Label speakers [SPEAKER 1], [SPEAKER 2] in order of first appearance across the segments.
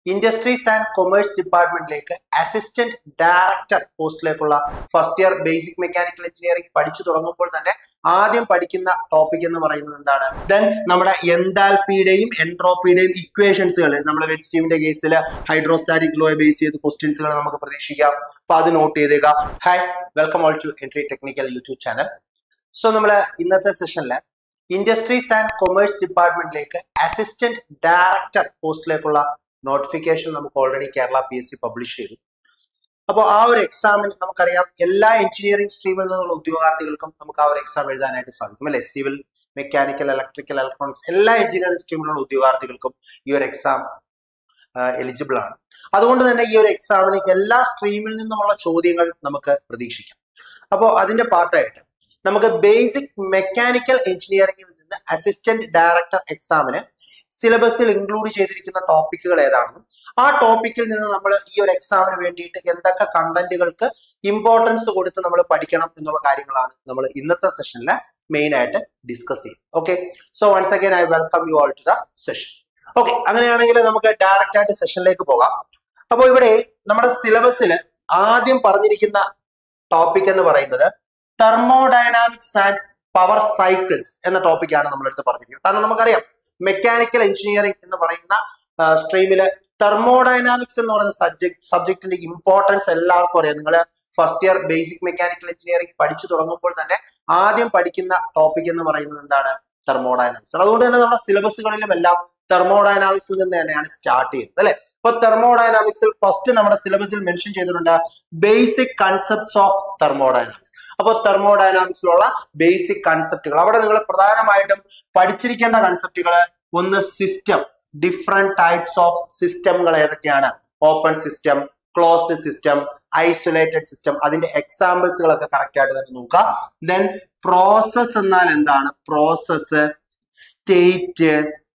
[SPEAKER 1] industries and commerce ഡിപ്പാർട്ട്മെന്റിലേക്ക് assistant director പോസ്റ്റിലേക്കുള്ള first year basic mechanical engineering പഠിച്ചു തുടങ്ങുമ്പോൾ തന്നെ ആദ്യം പഠിക്കുന്ന ടോപ്പിക് എന്ന് പറയുന്നത് എന്താണ് ദെൻ നമ്മുടെ എൻതാൽപിയുടെയും എൻട്രോപ്പിയുടെയും ഇക്വേഷൻസുകൾ നമ്മുടെ വെറ്റ് സ്റ്റീമിന്റെ കേസിൽ ഹൈഡ്രോസ്റ്റാറ്റിക് ലോയെ ബേസ് ചെയ്ത് ക്വസ്റ്റ്യൻസുകൾ നമുക്ക് പ്രതീക്ഷിക്കാം അപ്പൊ അത് നോട്ട് ചെയ്തേക്കാം hi welcome all to entry technical YouTube channel so നമ്മൾ ഇന്നത്തെ സെഷനിൽ ഇൻഡസ്ട്രീസ് ആൻഡ് കൊമേഴ്സ് ഡിപ്പാർട്ട്മെന്റിലേക്ക് അസിസ്റ്റന്റ് ഡയറക്ടർ പോസ്റ്റിലേക്കുള്ള നോട്ടിഫിക്കേഷൻ നമുക്ക് already Kerala P S C publish ചെയ്തു അപ്പോൾ ആ ഒരു എക്സാമിന് നമുക്കറിയാം എല്ലാ എഞ്ചിനീയറിംഗ് സ്ട്രീമിൽ നിന്നുള്ള ഉദ്യോഗാർത്ഥികൾക്കും നമുക്ക് ആ ഒരു എക്സാം എഴുതാനായിട്ട് സാധിക്കും അല്ലെ സിവിൽ മെക്കാനിക്കൽ ഇലക്ട്രിക്കൽ ഇലക്ട്രോണിക്സ് എല്ലാ എഞ്ചിനീയറിംഗ് സ്ട്രീമിലുള്ള ഉദ്യോഗാർത്ഥികൾക്കും ഈ ഒരു എക്സാം എലിജിബിൾ ആണ് അതുകൊണ്ട് തന്നെ ഈ ഒരു എക്സാമിന് എല്ലാ സ്ട്രീമിൽ നിന്നുമുള്ള ചോദ്യങ്ങൾ നമുക്ക് പ്രതീക്ഷിക്കാം അപ്പോൾ അതിന്റെ പാർട്ടായിട്ട് നമുക്ക് ബേസിക് മെക്കാനിക്കൽ എഞ്ചിനീയറിംഗിൽ നിന്ന് അസിസ്റ്റന്റ് ഡയറക്ടർ എക്സാമിന് സിലബസിൽ ഇൻക്ലൂഡ് ചെയ്തിരിക്കുന്ന ടോപ്പിക്കുകൾ ഏതാണെന്നും ആ ടോപ്പിക്കിൽ നിന്ന് നമ്മൾ ഈ ഒരു എക്സാമിന് വേണ്ടിയിട്ട് എന്തൊക്കെ കണ്ടന്റുകൾക്ക് ഇമ്പോർട്ടൻസ് കൊടുത്ത് നമ്മൾ പഠിക്കണം എന്നുള്ള കാര്യങ്ങളാണ് നമ്മൾ ഇന്നത്തെ സെഷനിൽ മെയിൻ ആയിട്ട് ഡിസ്കസ് ചെയ്യും okay so once again I welcome you all to the session okay അങ്ങനെയാണെങ്കിൽ നമുക്ക് ഡയറക്റ്റ് ആയിട്ട് സെഷനിലേക്ക് പോകാം അപ്പോൾ ഇവിടെ നമ്മുടെ സിലബസിൽ ആദ്യം പറഞ്ഞിരിക്കുന്ന ടോപ്പിക് എന്ന് പറയുന്നത് തെർമോഡൈനാമിക്സ് ആൻഡ് പവർ സൈക്കിൾസ് എന്ന ടോപ്പിക്കാണ് നമ്മളെടുത്ത് പറഞ്ഞിരിക്കുന്നത് കാരണം നമുക്കറിയാം മെക്കാനിക്കൽ എഞ്ചിനീയറിംഗ് എന്ന് പറയുന്ന സ്ട്രീമില് തെർമോഡൈനാമിക്സ് എന്ന് പറയുന്ന സബ്ജക്ട് സബ്ജക്റ്റിന്റെ ഇമ്പോർട്ടൻസ് എല്ലാവർക്കും അറിയാം നിങ്ങൾ first year basic mechanical engineering പഠിച്ചു തുടങ്ങുമ്പോൾ തന്നെ ആദ്യം പഠിക്കുന്ന ടോപ്പിക് എന്ന് പറയുന്നത് എന്താണ് തെർമോഡൈനാമിക്സ് അതുകൊണ്ട് തന്നെ നമ്മുടെ സിലബസുകളിലും എല്ലാം തെർമോഡൈനാമിക്സിൽ നിന്ന് തന്നെയാണ് സ്റ്റാർട്ട് ചെയ്യുന്നത് അല്ലെ ഇപ്പൊ തെർമോഡൈനാമിക്സിൽ ഫസ്റ്റ് നമ്മുടെ സിലബസിൽ മെൻഷൻ ചെയ്തിട്ടുണ്ട് ബേസിക് കൺസെപ്റ്റ്സ് ഓഫ് തെർമോഡൈനാമിക്സ് അപ്പോൾ തെർമോഡൈനാമിക്സിലുള്ള ബേസിക് കൺസെപ്റ്റുകൾ അവിടെ നിങ്ങൾ പ്രധാനമായിട്ടും പഠിച്ചിരിക്കേണ്ട കൺസെപ്റ്റുകൾ ഒന്ന് സിസ്റ്റം ഡിഫറെന്റ് ടൈപ്സ് ഓഫ് സിസ്റ്റങ്ങൾ ഏതൊക്കെയാണ് open system closed system isolated system അതിന്റെ എക്സാമ്പിൾസുകളൊക്കെ കറക്റ്റ് ആയിട്ട് തന്നെ നോക്കുക ദെൻ പ്രോസസ് എന്നാൽ എന്താണ് പ്രോസസ് സ്റ്റേറ്റ്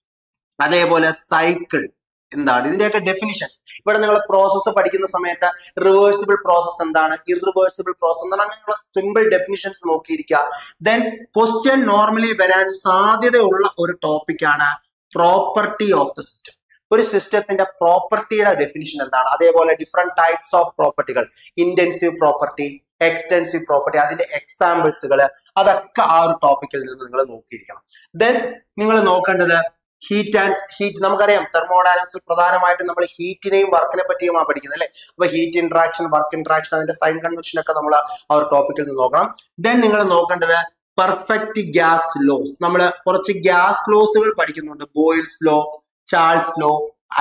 [SPEAKER 1] അതേപോലെ സൈക്കിൾ എന്താണ് ഇതിന്റെയൊക്കെ ഡെഫിനിഷൻസ് ഇവിടെ നിങ്ങൾ പ്രോസസ്സ് പഠിക്കുന്ന സമയത്ത് റിവേഴ്സിബിൾ പ്രോസസ് എന്താണ് ഇറിവേഴ്സിബിൾ പ്രോസസ് എന്താണ് അങ്ങനെയുള്ള സിമ്പിൾ ഡെഫിനിഷൻസ് നോക്കിയിരിക്കുക ദെൻ ക്വസ്റ്റ്യൻ നോർമലി വരാൻ സാധ്യതയുള്ള ഒരു ടോപ്പിക്കാണ് പ്രോപ്പർട്ടി ഓഫ് ദ സിസ്റ്റം ഒരു സിസ്റ്റത്തിന്റെ പ്രോപ്പർട്ടിയുടെ ഡെഫിനിഷൻ എന്താണ് അതേപോലെ ഡിഫറെന്റ് ടൈപ്സ് ഓഫ് പ്രോപ്പർട്ടികൾ ഇന്റൻസീവ് പ്രോപ്പർട്ടി എക്സ്റ്റെൻസീവ് പ്രോപ്പർട്ടി അതിന്റെ എക്സാമ്പിൾസുകൾ അതൊക്കെ ആ ഒരു ടോപ്പിക്കിൽ നിന്ന് നിങ്ങൾ നോക്കിയിരിക്കണം ദെൻ നിങ്ങൾ നോക്കേണ്ടത് ഹീറ്റ് ആൻഡ് ഹീറ്റ് നമുക്കറിയാം തെർമോഡൈനാമിക്സിൽ പ്രധാനമായിട്ടും നമ്മൾ ഹീറ്റിനെയും വർക്കിനെ പറ്റിയുമാണ് പഠിക്കുന്നത് അല്ലെ അപ്പൊ ഹീറ്റ് ഇന്ററാക്ഷൻ വർക്ക് ഇന്ററാക്ഷൻ അതിന്റെ സൈൻ കൺവെൻഷൻ ഒക്കെ നമ്മൾ ആ ഒരു ടോപ്പിക്കിൽ നിന്ന് നോക്കണം ദെൻ നിങ്ങൾ നോക്കേണ്ടത് പെർഫെക്റ്റ് ഗ്യാസ് ലോസ് നമ്മൾ കുറച്ച് ഗ്യാസ് ലോസുകൾ പഠിക്കുന്നുണ്ട് Boyle's law Charles law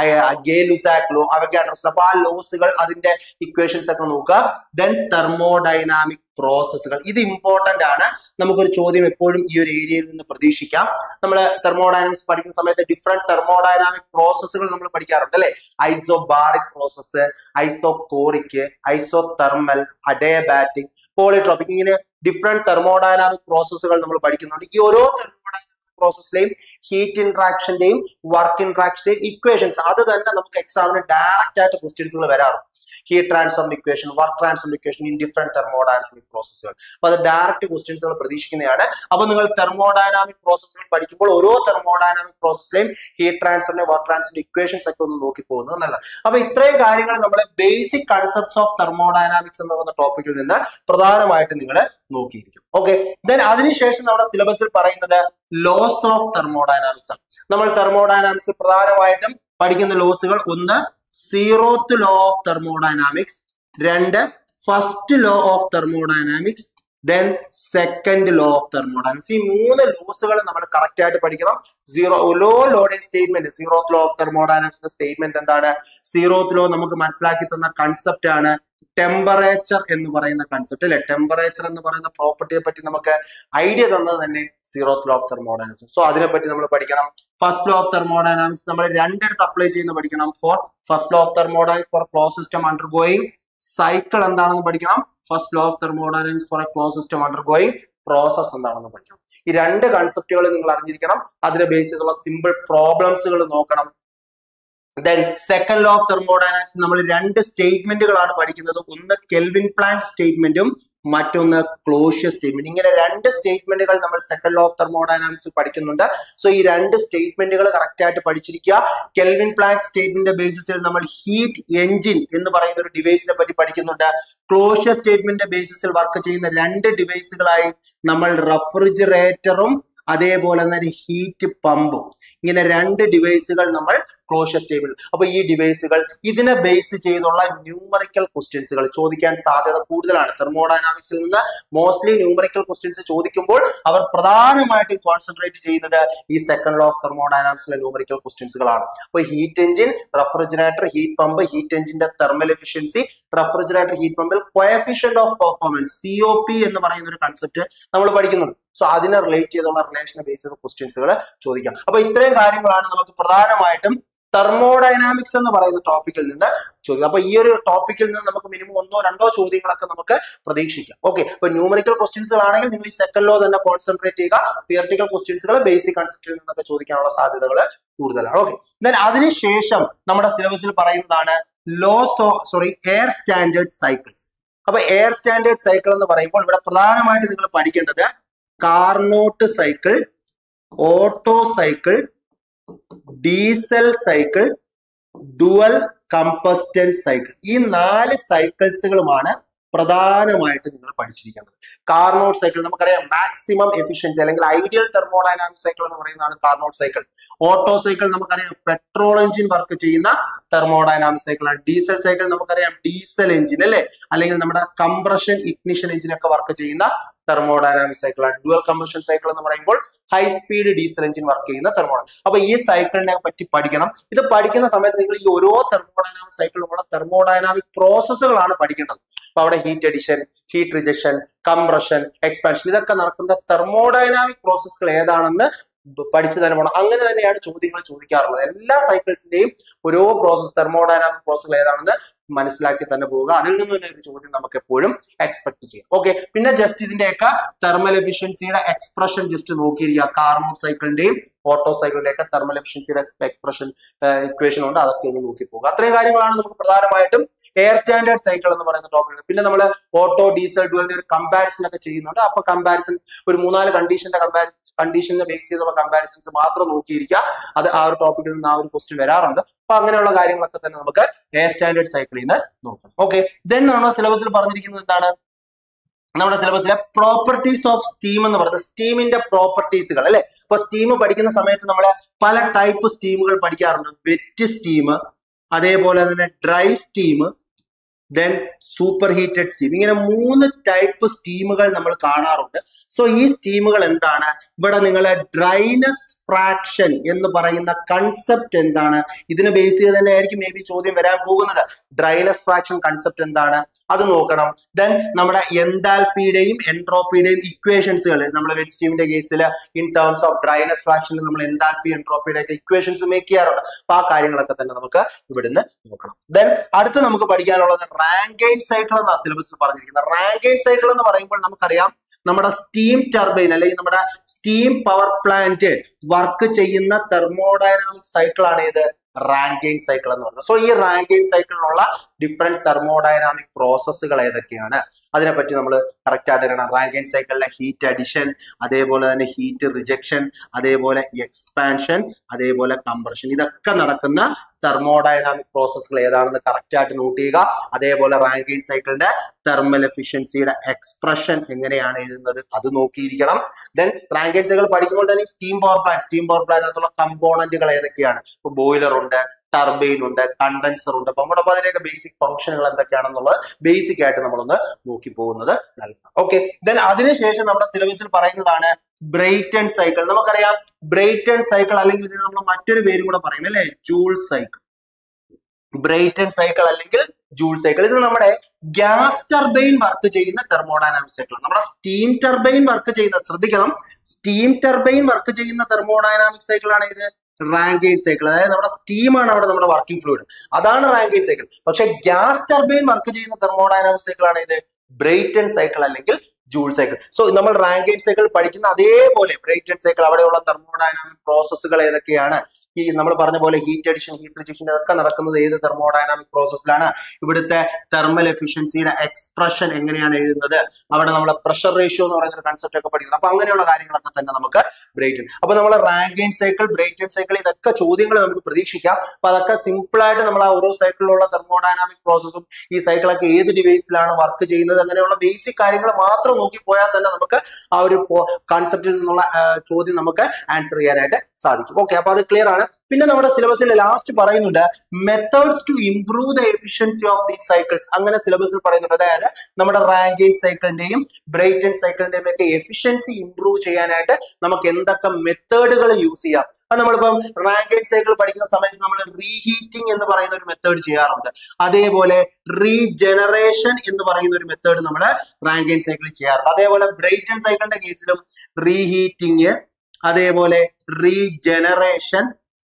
[SPEAKER 1] Gay Lussac law അതൊക്കെ അഡ്രസ് അപ്പൊ ആ ലോസുകൾ അതിന്റെ ഇക്വേഷൻസ് ഒക്കെ നോക്കുക ദെൻ തെർമോഡൈനാമിക് പ്രോസസ്സുകൾ ഇത് ഇമ്പോർട്ടന്റ് ആണ് നമുക്കൊരു ചോദ്യം എപ്പോഴും ഈ ഒരു ഏരിയയിൽ നിന്ന് പ്രതീക്ഷിക്കാം നമ്മൾ തെർമോഡൈനാമിക്സ് പഠിക്കുന്ന സമയത്ത് ഡിഫറെന്റ് തെർമോഡൈനാമിക് പ്രോസസ്സുകൾ നമ്മൾ പഠിക്കാറുണ്ട് അല്ലെ isobaric process isochoric isothermal adiabatic polytropic ഇങ്ങനെ ഡിഫറെന്റ് തെർമോഡൈനാമിക് പ്രോസസ്സുകൾ നമ്മൾ പഠിക്കുന്നുണ്ട് ഈ ഓരോ തെർമോഡൈനാമിക് പ്രോസസ്സിലെയും ഹീറ്റ് ഇന്ററാക്ഷന്റെയും വർക്ക് ഇന്ററാക്ഷന്റെയും ഇക്വേഷൻസ് അത് തന്നെ നമുക്ക് എക്സാമിന് ഡയറക്റ്റ് ആയിട്ട് ക്വസ്റ്റ്യൻസുകൾ വരാറുണ്ട് heat transform equation work transform equation in different thermodynamic പ്രോസസ്സുകൾ അപ്പൊ അത് ഡയറക്റ്റ് ക്വസ്റ്റ്യൻസുകൾ പ്രതീക്ഷിക്കുന്നതാണ് അപ്പൊ നിങ്ങൾ തെർമോഡൈനാമിക് പ്രോസസ്സുകൾ പഠിക്കുമ്പോൾ ഓരോ തെർമോഡൈനാമിക് പ്രോസസ്സിലെയും ഹീറ്റ് ട്രാൻസ്ഫറിന്റെ വർക്ക് ട്രാൻസ്ഫറിന്റെ ഇക്വേഷൻസ് ഒക്കെ ഒന്ന് നോക്കി പോകുന്നത് നല്ലതാണ് അപ്പൊ ഇത്രയും കാര്യങ്ങൾ നമ്മൾ ബേസിക് കൺസെപ്റ്റ്സ് ഓഫ് തെർമോഡൈനാമിക്സ് എന്ന് പറയുന്ന ടോപ്പിക്കിൽ നിന്ന് പ്രധാനമായിട്ട് നിങ്ങൾ നോക്കിയിരിക്കും ഓക്കെ ദെൻ അതിനുശേഷം നമ്മുടെ സിലബസിൽ പറയുന്നത് ലോസ് ഓഫ് തെർമോഡൈനാമിക്സ് ആണ് നമ്മൾ തെർമോഡൈനാമിക്സ് പ്രധാനമായിട്ടും പഠിക്കുന്ന ലോസുകൾ ഒന്ന് സീറോത്ത് ലോ ഓഫ് തെർമോഡൈനാമിക്സ് രണ്ട് first law of thermodynamics then second law of thermodynamics ഈ മൂന്ന് ലോസുകൾ നമ്മൾ കറക്റ്റ് ആയിട്ട് പഠിക്കണം zero law loading statement zeroth law of തെർമോഡൈനാമിക്സിന്റെ സ്റ്റേറ്റ്മെന്റ് എന്താണ് സീറോത്ത് ലോ നമുക്ക് മനസ്സിലാക്കി തന്ന കൺസെപ്റ്റ് ആണ് ടെമ്പറേച്ചർ എന്ന് പറയുന്ന കൺസെപ്റ്റ് അല്ലെ ടെമ്പറേച്ചർ എന്ന് പറയുന്ന പ്രോപ്പർട്ടിയെ പറ്റി നമുക്ക് ഐഡിയ തന്നത് തന്നെ zeroth law of thermodynamics so അതിനെപ്പറ്റി നമ്മൾ പഠിക്കണം ഫസ്റ്റ് ലോ ഓഫ് തെർമോഡൈനാമിക്സ് നമ്മൾ രണ്ടിടത്ത് അപ്ലൈ ചെയ്യുന്ന പഠിക്കണം for first law of thermodynamics for close system undergoing cycle എന്താണെന്ന് പഠിക്കണം first law of thermodynamics for a close system undergoing process എന്താണെന്ന് പഠിക്കണം ഈ രണ്ട് കൺസെപ്റ്റുകൾ നിങ്ങൾ അറിഞ്ഞിരിക്കണം അതിനെ ബേസ് ചെയ്തുള്ള സിമ്പിൾ പ്രോബ്ലംസുകൾ നോക്കണം then second law of thermodynamics നമ്മൾ രണ്ട് സ്റ്റേറ്റ്മെന്റുകളാണ് പഠിക്കുന്നത് ഒന്ന് കെൽവിൻ പ്ലാങ്ക് സ്റ്റേറ്റ്മെന്റും മറ്റൊന്ന് ക്ലോഷ്യർ സ്റ്റേറ്റ്മെന്റ് ഇങ്ങനെ രണ്ട് സ്റ്റേറ്റ്മെന്റുകൾ നമ്മൾ സെക്കൻഡ് ലോ ഓഫ് തെർമോഡൈനാമിക്സ് പഠിക്കുന്നുണ്ട് സോ ഈ രണ്ട് സ്റ്റേറ്റ്മെന്റുകൾ കറക്റ്റ് ആയിട്ട് പഠിച്ചിരിക്കുക കെൽവിൻ പ്ലാങ്ക് സ്റ്റേറ്റ്മെന്റിന്റെ ബേസിസിൽ നമ്മൾ ഹീറ്റ് എഞ്ചിൻ എന്ന് പറയുന്ന ഒരു ഡിവൈസിനെ പറ്റി പഠിക്കുന്നുണ്ട് ക്ലോഷ്യർ സ്റ്റേറ്റ്മെന്റിന്റെ ബേസിസിൽ വർക്ക് ചെയ്യുന്ന രണ്ട് ഡിവൈസുകളായി നമ്മൾ റെഫ്രിജറേറ്ററും അതേപോലെ തന്നെ ഹീറ്റ് പമ്പും ഇങ്ങനെ രണ്ട് ഡിവൈസുകൾ നമ്മൾ ക്ലോഷ്യർ സ്റ്റേറ്റ്മെന്റ് അപ്പൊ ഈ ഡിവൈസുകൾ ഇതിനെ ബേസ് ചെയ്തുള്ള ന്യൂമറിക്കൽ ക്വസ്റ്റ്യൻസുകൾ ചോദിക്കാൻ സാധ്യത കൂടുതലാണ് തെർമോഡൈനാമിക്സിൽ നിന്ന് മോസ്റ്റ്ലി ന്യൂമറിക്കൽ ക്വസ്റ്റ്യൻസ് ചോദിക്കുമ്പോൾ അവർ പ്രധാനമായിട്ടും കോൺസെൻട്രേറ്റ് ചെയ്യുന്നത് ഈ സെക്കൻഡ് ലോ ഓഫ് തെർമോഡൈനാമിക്സിലെ ന്യൂമറിക്കൽ ക്വസ്റ്റ്യൻസുകളാണ് അപ്പൊ heat engine refrigerator heat pump heat എഞ്ചിന്റെ തെർമൽ എഫിഷ്യൻസി റെഫ്രിജറേറ്റർ ഹീറ്റ് പമ്പിൽ coefficient of performance C O P എന്ന് പറയുന്ന ഒരു കൺസെപ്റ്റ് നമ്മൾ പഠിക്കുന്നുണ്ട് സോ അതിനെ റിലേറ്റ് ചെയ്തുള്ള റിലേഷനെ ബേസ് ചെയ്ത ക്വസ്റ്റ്യൻസുകൾ ചോദിക്കാം അപ്പൊ ഇത്രയും കാര്യങ്ങളാണ് നമുക്ക് പ്രധാനമായിട്ടും തെർമോഡൈനാമിക്സ് എന്ന് പറയുന്ന ടോപ്പിക്കിൽ നിന്ന് ചോദിക്കാം അപ്പൊ ഈ ഒരു ടോപ്പിക്കിൽ നിന്ന് നമുക്ക് മിനിമം ഒന്നോ രണ്ടോ ചോദ്യങ്ങളൊക്കെ നമുക്ക് പ്രതീക്ഷിക്കാം ഓക്കെ അപ്പൊ ന്യൂമറിക്കൽ ക്വസ്റ്റ്യൻസുകളാണെങ്കിൽ നിങ്ങൾ ഈ സെക്കൻഡ് ലോ തന്നെ കോൺസെൻട്രേറ്റ് ചെയ്യുക തിയറട്ടിക്കൽ ക്വസ്റ്റ്യൻസുകൾ ബേസിക് കൺസെപ്റ്റിൽ നിന്നൊക്കെ ചോദിക്കാനുള്ള സാധ്യതകൾ കൂടുതലാണ് ഓക്കെ ദെൻ അതിനുശേഷം നമ്മുടെ സിലബസിൽ പറയുന്നതാണ് laws sorry air standard cycles അപ്പൊ എയർ സ്റ്റാൻഡേർഡ് സൈക്കിൾ എന്ന് പറയുമ്പോൾ ഇവിടെ പ്രധാനമായിട്ട് നിങ്ങൾ പഠിക്കേണ്ടത് Carnot cycle Otto cycle Diesel cycle dual combustion cycle ഈ നാല് സൈക്കിൾസുകളുമാണ് പ്രധാനമായിട്ട് നിങ്ങൾ പഠിച്ചിരിക്കേണ്ടത് കാർനോട്ട് സൈക്കിൾ നമുക്കറിയാം മാക്സിമം എഫിഷ്യൻസി അല്ലെങ്കിൽ ഐഡിയൽ തെർമോഡൈനാമിക് സൈക്കിൾ എന്ന് പറയുന്നതാണ് കാർനോട്ട് സൈക്കിൾ ഓട്ടോ സൈക്കിൾ നമുക്കറിയാം പെട്രോൾ എഞ്ചിൻ വർക്ക് ചെയ്യുന്ന തെർമോഡൈനാമിക് സൈക്കിളാണ് ഡീസൽ സൈക്കിൾ നമുക്കറിയാം ഡീസൽ എഞ്ചിൻ അല്ലേ അല്ലെങ്കിൽ നമ്മുടെ കംപ്രഷൻ ഇഗ്നിഷൻ എഞ്ചിൻ ഒക്കെ വർക്ക് ചെയ്യുന്ന തെർമോഡൈനാമിക് സൈക്കിളാണ് ഡുവൽ കമ്പഷൻ സൈക്കിൾ എന്ന് പറയുമ്പോൾ high speed diesel engine work ചെയ്യുന്ന തെർമോ അപ്പൊ ഈ സൈക്കിളിനെ പറ്റി പഠിക്കണം ഇത് പഠിക്കുന്ന സമയത്ത് നിങ്ങൾ ഈ ഓരോ തെർമോഡൈനാമിക് സൈക്കിളിലുള്ള തെർമോഡൈനാമിക് പ്രോസസ്സുകളാണ് പഠിക്കേണ്ടത് അപ്പൊ അവിടെ heat addition heat rejection compression expansion ഇതൊക്കെ നടക്കുന്ന തെർമോഡൈനാമിക് പ്രോസസ്സുകൾ ഏതാണെന്ന് പഠിച്ചു തന്നെ പോകണം അങ്ങനെ തന്നെയാണ് ചോദ്യങ്ങൾ ചോദിക്കാറുള്ളത് എല്ലാ സൈക്കിൾസിന്റെയും ഓരോ പ്രോസസ് തെർമോഡൈനാമിക് പ്രോസസ്സുകൾ ഏതാണെന്ന് മനസ്സിലാക്കി തന്നെ പോവുക അതിൽ നിന്ന് തന്നെ ഒരു ചോദ്യം നമുക്ക് എപ്പോഴും എക്സ്പെക്ട് ചെയ്യാം ഓക്കെ പിന്നെ ജസ്റ്റ് ഇതിന്റെയൊക്കെ തെർമൽ എഫിഷ്യൻസിയുടെ എക്സ്പ്രഷൻ ജസ്റ്റ് നോക്കിയിരിക്കുക കാർനോട്ട് സൈക്കിളിന്റെയും ഓട്ടോ സൈക്കിളിന്റെ ഒക്കെ തെർമൽ എഫിഷ്യൻസിയുടെ എക്സ്പ്രഷൻ ഇക്വേഷൻ ഉണ്ട് അതൊക്കെ ഒന്ന് നോക്കി പോകുക അത്രയും കാര്യങ്ങളാണ് നമുക്ക് പ്രധാനമായിട്ടും എയർ സ്റ്റാൻഡേർഡ് സൈക്കിൾ എന്ന് പറയുന്ന ടോപ്പിക് പിന്നെ നമ്മൾ ഓട്ടോ ഡീസൽ ഡുവലിന്റെ ഒരു കമ്പാരിസൺ ഒക്കെ ചെയ്യുന്നുണ്ട് അപ്പൊ കമ്പാരിസൺ ഒരു മൂന്നാല് കണ്ടീഷന്റെ കമ്പാരിസൺ കണ്ടീഷനെ ബേസ് ചെയ്തുള്ള കമ്പാരിസൺസ് മാത്രം നോക്കിയിരിക്കുക അത് ആ ഒരു ടോപ്പിക്കിൽ നിന്ന് ആ ഒരു ക്വസ്റ്റ്യൻ വരാറുണ്ട് അപ്പൊ അങ്ങനെയുള്ള കാര്യങ്ങളൊക്കെ തന്നെ നമുക്ക് എയർ സ്റ്റാൻഡേർഡ് സൈക്കിളിൽ നിന്ന് നോക്കാം ഓക്കെ ദെൻ നമ്മുടെ സിലബസിൽ പറഞ്ഞിരിക്കുന്നത് എന്താണ് നമ്മുടെ സിലബസിലെ പ്രോപ്പർട്ടീസ് ഓഫ് സ്റ്റീം എന്ന് പറയുന്നത് സ്റ്റീമിന്റെ പ്രോപ്പർട്ടീസുകൾ അല്ലെ ഇപ്പൊ സ്റ്റീം പഠിക്കുന്ന സമയത്ത് നമ്മൾ പല ടൈപ്പ് സ്റ്റീമുകൾ പഠിക്കാറുണ്ട് വെറ്റ് സ്റ്റീം അതേപോലെ തന്നെ dry steam then superheated steam ഇങ്ങനെ മൂന്ന് ടൈപ്പ് സ്റ്റീമുകൾ നമ്മൾ കാണാറുണ്ട് സോ ഈ സ്റ്റീമുകൾ എന്താണ് ഇവിടെ നിങ്ങളെ ഡ്രൈനസ് ഫ്രാക്ഷൻ എന്ന് പറയുന്ന കൺസെപ്റ്റ് എന്താണ് ഇതിനെ ബേസ് ചെയ്ത് തന്നെ ആയിരിക്കും മേ ബി ചോദ്യം വരാൻ പോകുന്നത് ഡ്രൈനസ് ഫ്രാക്ഷൻ കൺസെപ്റ്റ് എന്താണ് അത് നോക്കണം ദെൻ നമ്മുടെ എൻതാൽപിയുടെയും എൻട്രോപ്പിയുടെയും ഇക്വേഷൻസുകൾ നമ്മുടെ വെറ്റ് സ്റ്റീമിന്റെ കേസിൽ ഇൻ ടേംസ് ഓഫ് ഡ്രൈനസ് ഫ്രാക്ഷനിൽ നമ്മൾ എൻതാൽപി എൻട്രോപ്പിയുടെ ഒക്കെ ഇക്വേഷൻസ് മേക്ക് ചെയ്യാറുണ്ട് അപ്പൊ ആ കാര്യങ്ങളൊക്കെ തന്നെ നമുക്ക് ഇവിടുന്ന് നോക്കണം ദെൻ അടുത്ത് നമുക്ക് പഠിക്കാനുള്ളത് റാങ്കൈൻ സൈക്കിൾ എന്നാ സിലബസിൽ പറഞ്ഞിരിക്കുന്നത് റാങ്കൈൻ സൈക്കിൾ എന്ന് പറയുമ്പോൾ നമുക്കറിയാം നമ്മുടെ സ്റ്റീം ടർബൈൻ അല്ലെങ്കിൽ നമ്മുടെ സ്റ്റീം പവർ പ്ലാന്റ് വർക്ക് ചെയ്യുന്ന തെർമോഡൈനാമിക് സൈക്കിൾ ആണ് ഇത് റാങ്കൈൻ സൈക്കിൾ എന്ന് പറയുന്നത് സോ ഈ റാങ്കൈൻ സൈക്കിളിലുള്ള ഡിഫറെന്റ് തെർമോഡൈനാമിക് പ്രോസസ്സുകൾ ഏതൊക്കെയാണ് അതിനെപ്പറ്റി നമ്മൾ കറക്റ്റ് ആയിട്ട് അറിയണം റാങ്കൈൻ സൈക്കിളിലെ ഹീറ്റ് അഡിഷൻ അതേപോലെ തന്നെ ഹീറ്റ് റിജക്ഷൻ അതേപോലെ എക്സ്പാൻഷൻ അതേപോലെ കംപ്രഷൻ ഇതൊക്കെ നടക്കുന്ന തെർമോഡൈനാമിക് പ്രോസസ്സുകൾ ഏതാണെന്ന് കറക്റ്റ് ആയിട്ട് നോട്ട് ചെയ്യുക അതേപോലെ റാങ്കൈൻ സൈക്കിളിന്റെ തെർമൽ എഫിഷ്യൻസിയുടെ എക്സ്പ്രഷൻ എങ്ങനെയാണ് എഴുതുന്നത് അത് നോക്കിയിരിക്കണം ദെൻ റാങ്കൈൻ സൈക്കിൾ പഠിക്കുമ്പോൾ തന്നെ steam power plant steam power പ്ലാന്റിനകത്തുള്ള കമ്പോണന്റുകൾ ഏതൊക്കെയാണ് ഇപ്പൊ ബോയിലർ ഉണ്ട് ടർബൈൻ ഉണ്ട് കണ്ടൻസർ ഉണ്ട് അപ്പൊ നമ്മുടെ അതിന്റെയൊക്കെ ബേസിക് ഫംഗ്ഷനുകൾ എന്തൊക്കെയാണെന്നുള്ളത് ബേസിക് ആയിട്ട് നമ്മളൊന്ന് നോക്കി പോകുന്നത് നല്ലതാണ് ഓക്കെ ദെൻ അതിനുശേഷം നമ്മുടെ സിലബസിൽ പറയുന്നതാണ് ബ്രൈറ്റൺ സൈക്കിൾ നമുക്കറിയാം ബ്രൈറ്റൺ സൈക്കിൾ അല്ലെങ്കിൽ ഇതിന് നമ്മൾ മറ്റൊരു പേരും കൂടെ പറയും അല്ലെ ജൂൾ സൈക്കിൾ ബ്രൈറ്റൺ സൈക്കിൾ അല്ലെങ്കിൽ ജൂൾ സൈക്കിൾ ഇത് നമ്മുടെ ഗ്യാസ് ടർബൈൻ വർക്ക് ചെയ്യുന്ന തെർമോഡൈനാമിക് സൈക്കിൾ നമ്മുടെ സ്റ്റീം ടർബൈൻ വർക്ക് ചെയ്യുന്ന ശ്രദ്ധിക്കണം സ്റ്റീം ടർബൈൻ വർക്ക് ചെയ്യുന്ന തെർമോഡൈനാമിക് സൈക്കിൾ ആണ് ഇത് റാങ്കൈൻ സൈക്കിൾ അതായത് നമ്മുടെ സ്റ്റീമാണ് അവിടെ നമ്മുടെ വർക്കിംഗ് ഫ്ലൂയിഡ് അതാണ് റാങ്കൈൻ സൈക്കിൾ പക്ഷെ ഗ്യാസ് ടർബൈൻ വർക്ക് ചെയ്യുന്ന തെർമോഡൈനാമിക് സൈക്കിൾ ആണ് ഇത് ബ്രൈറ്റൺ സൈക്കിൾ അല്ലെങ്കിൽ ജൂൾ സൈക്കിൾ സോ നമ്മൾ റാങ്കൈൻ സൈക്കിൾ പഠിക്കുന്ന അതേപോലെ ബ്രൈറ്റൺ സൈക്കിൾ അവിടെയുള്ള തെർമോഡൈനാമിക് പ്രോസസ്സുകൾ ഏതൊക്കെയാണ് ഈ നമ്മൾ പറഞ്ഞ പോലെ ഹീറ്റ് അഡിഷൻ ഹീറ്റ് റിജക്ഷൻ ഇതൊക്കെ നടക്കുന്നത് ഏത് തെർമോഡൈനാമിക് പ്രോസസ്സിലാണ് ഇവിടുത്തെ തെർമൽ എഫിഷ്യൻസിയുടെ എക്സ്പ്രഷൻ എങ്ങനെയാണ് എഴുതുന്നത് അവിടെ നമ്മൾ പ്രഷർ റേഷ്യോ എന്ന് പറയുന്ന ഒരു കൺസെപ്റ്റ് ഒക്കെ പഠിക്കുന്നത് അപ്പൊ അങ്ങനെയുള്ള കാര്യങ്ങളൊക്കെ തന്നെ നമുക്ക് ബ്രേറ്റൺ അപ്പൊ നമ്മൾ റാങ്കൈൻ സൈക്കിൾ ബ്രേറ്റൺ സൈക്കിൾ ഇതൊക്കെ ചോദ്യങ്ങൾ നമുക്ക് പ്രതീക്ഷിക്കാം അപ്പൊ അതൊക്കെ സിമ്പിൾ ആയിട്ട് നമ്മൾ ആ ഓരോ സൈക്കിളിലുള്ള തെർമോഡൈനാമിക് പ്രോസസ്സും ഈ സൈക്കിളൊക്കെ ഏത് ഡിവൈസിലാണ് വർക്ക് ചെയ്യുന്നത് അങ്ങനെയുള്ള ബേസിക് കാര്യങ്ങൾ മാത്രം നോക്കി പോയാൽ തന്നെ നമുക്ക് ആ ഒരു കോൺസെപ്റ്റിൽ നിന്നുള്ള ആ, ചോദ്യം നമുക്ക് ആൻസർ ചെയ്യാനായിട്ട് സാധിക്കും ഓക്കെ അപ്പൊ അത് ക്ലിയർ ആണ് പിന്നെ നമ്മുടെ സിലബസിൽ ലാസ്റ്റ് പറയുന്നുണ്ട് methods to improve the efficiency of these cycles അങ്ങനെ സിലബസിൽ പറയുന്നുണ്ട് അതായത് നമ്മുടെ റാങ്കിൻ സൈക്കിളിന്റെയും ബ്രൈറ്റൺ സൈക്കിളിന്റെയും ഒക്കെ എഫിഷ്യൻസി ഇംപ്രൂവ് ചെയ്യാനായിട്ട് നമുക്ക് എന്തൊക്കെ മെത്തേഡുകൾ യൂസ് ചെയ്യാം അത് നമ്മളിപ്പം റാങ്കൈൻ സൈക്കിൾ പഠിക്കുന്ന സമയത്ത് നമ്മൾ റീഹീറ്റിംഗ് എന്ന് പറയുന്ന ഒരു മെത്തേഡ് ചെയ്യാറുണ്ട് അതേപോലെ റീജനറേഷൻ എന്ന് പറയുന്ന ഒരു മെത്തേഡ് നമ്മൾ റാങ്കൈൻ സൈക്കിളിൽ ചെയ്യാറുണ്ട് അതേപോലെ ബ്രൈറ്റൺ സൈക്കിളിന്റെ കേസിലും റീഹീറ്റിംഗ് അതേപോലെ റീജനറേഷൻ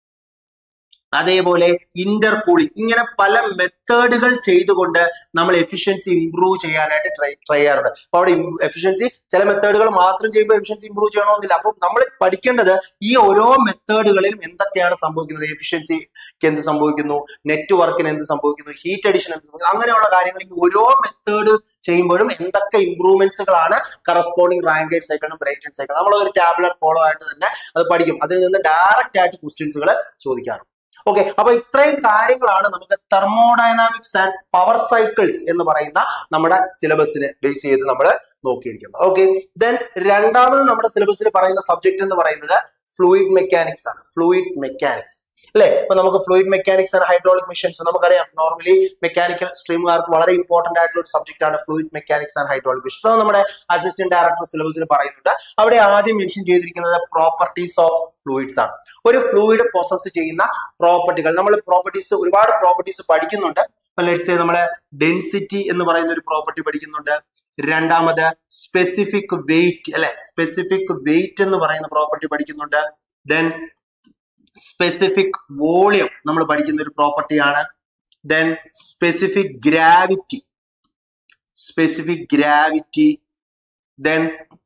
[SPEAKER 1] അതേപോലെ ഇന്റർ കൂളിംഗ് ഇങ്ങനെ പല മെത്തേഡുകൾ ചെയ്തുകൊണ്ട് നമ്മൾ എഫിഷ്യൻസി ഇംപ്രൂവ് ചെയ്യാനായിട്ട് ട്രൈ ട്രൈ ചെയ്യാറുണ്ട് അപ്പൊ അവിടെ എഫിഷ്യൻസി ചില മെത്തേഡുകൾ മാത്രം ചെയ്യുമ്പോൾ എഫിഷ്യൻസി ഇംപ്രൂവ് ചെയ്യണമെന്നില്ല അപ്പൊ നമ്മൾ പഠിക്കേണ്ടത് ഈ ഓരോ മെത്തേഡുകളിലും എന്തൊക്കെയാണ് സംഭവിക്കുന്നത് എഫിഷ്യൻസിക്ക് എന്ത് സംഭവിക്കുന്നു നെറ്റ്വർക്കിന് എന്ത് സംഭവിക്കുന്നു ഹീറ്റ് അഡിഷൻ എന്ത് സംഭവിക്കുന്നു അങ്ങനെയുള്ള കാര്യങ്ങൾ ഈ ഓരോ മെത്തേഡ് ചെയ്യുമ്പോഴും എന്തൊക്കെ ഇംപ്രൂവ്മെന്റ്സുകളാണ് കറസ്പോണ്ടിങ് റാങ്കൈഡ് സൈക്കിളും ബ്രൈറ്റൺ സൈക്കിളും നമ്മൾ ഒരു ടാബ്ലറ്റ് ഫോളോ ആയിട്ട് തന്നെ അത് പഠിക്കും അതിൽ നിന്ന് ഡയറക്റ്റ് ആയിട്ട് ക്വസ്റ്റ്യൻസുകൾ ചോദിക്കാറുണ്ട് ഓക്കെ അപ്പൊ ഇത്രയും കാര്യങ്ങളാണ് നമുക്ക് തെർമോഡൈനാമിക്സ് ആൻഡ് പവർ സൈക്കിൾസ് എന്ന് പറയുന്ന നമ്മുടെ സിലബസിനെ ബേസ് ചെയ്ത് നമ്മൾ നോക്കിയിരിക്കുന്നത് ഓക്കെ ദെൻ രണ്ടാമത് നമ്മുടെ സിലബസിൽ പറയുന്ന സബ്ജക്ട് എന്ന് പറയുന്നത് ഫ്ലൂയിഡ് മെക്കാനിക്സ് ആണ് ഫ്ലൂയിഡ് മെക്കാനിക്സ് അല്ലെ ഇപ്പൊ നമുക്ക് fluid mechanics and hydraulic machines നമുക്കറിയാം നോർമലി മെക്കാനിക്കൽ സ്ട്രീമുകാർക്ക് വളരെ ഇമ്പോർട്ടന്റ് ആയിട്ടുള്ള ഒരു സബ്ജക്ട് ആണ് fluid mechanics and hydraulic machines അത് നമ്മുടെ അസിസ്റ്റന്റ് ഡയറക്ടർ സിലബസിൽ പറയുന്നുണ്ട് അവിടെ ആദ്യം മെൻഷൻ ചെയ്തിരിക്കുന്നത് പ്രോപ്പർട്ടീസ് ഓഫ് ഫ്ലൂയിഡ്സ് ആണ് ഒരു ഫ്ലൂയിഡ് പ്രോസസ് ചെയ്യുന്ന പ്രോപ്പർട്ടികൾ നമ്മൾ പ്രോപ്പർട്ടീസ് ഒരുപാട് പ്രോപ്പർട്ടീസ് പഠിക്കുന്നുണ്ട് ലെറ്റ്സ് നമ്മൾ ഡെൻസിറ്റി എന്ന് പറയുന്ന ഒരു പ്രോപ്പർട്ടി പഠിക്കുന്നുണ്ട് രണ്ടാമത് സ്പെസിഫിക് വെയിറ്റ് അല്ലെ സ്പെസിഫിക് വെയിറ്റ് എന്ന് പറയുന്ന പ്രോപ്പർട്ടി പഠിക്കുന്നുണ്ട് ദെൻ സ്പെസിഫിക് വോളിയം നമ്മൾ പഠിക്കുന്ന ഒരു പ്രോപ്പർട്ടിയാണ് then specific gravity specific gravity then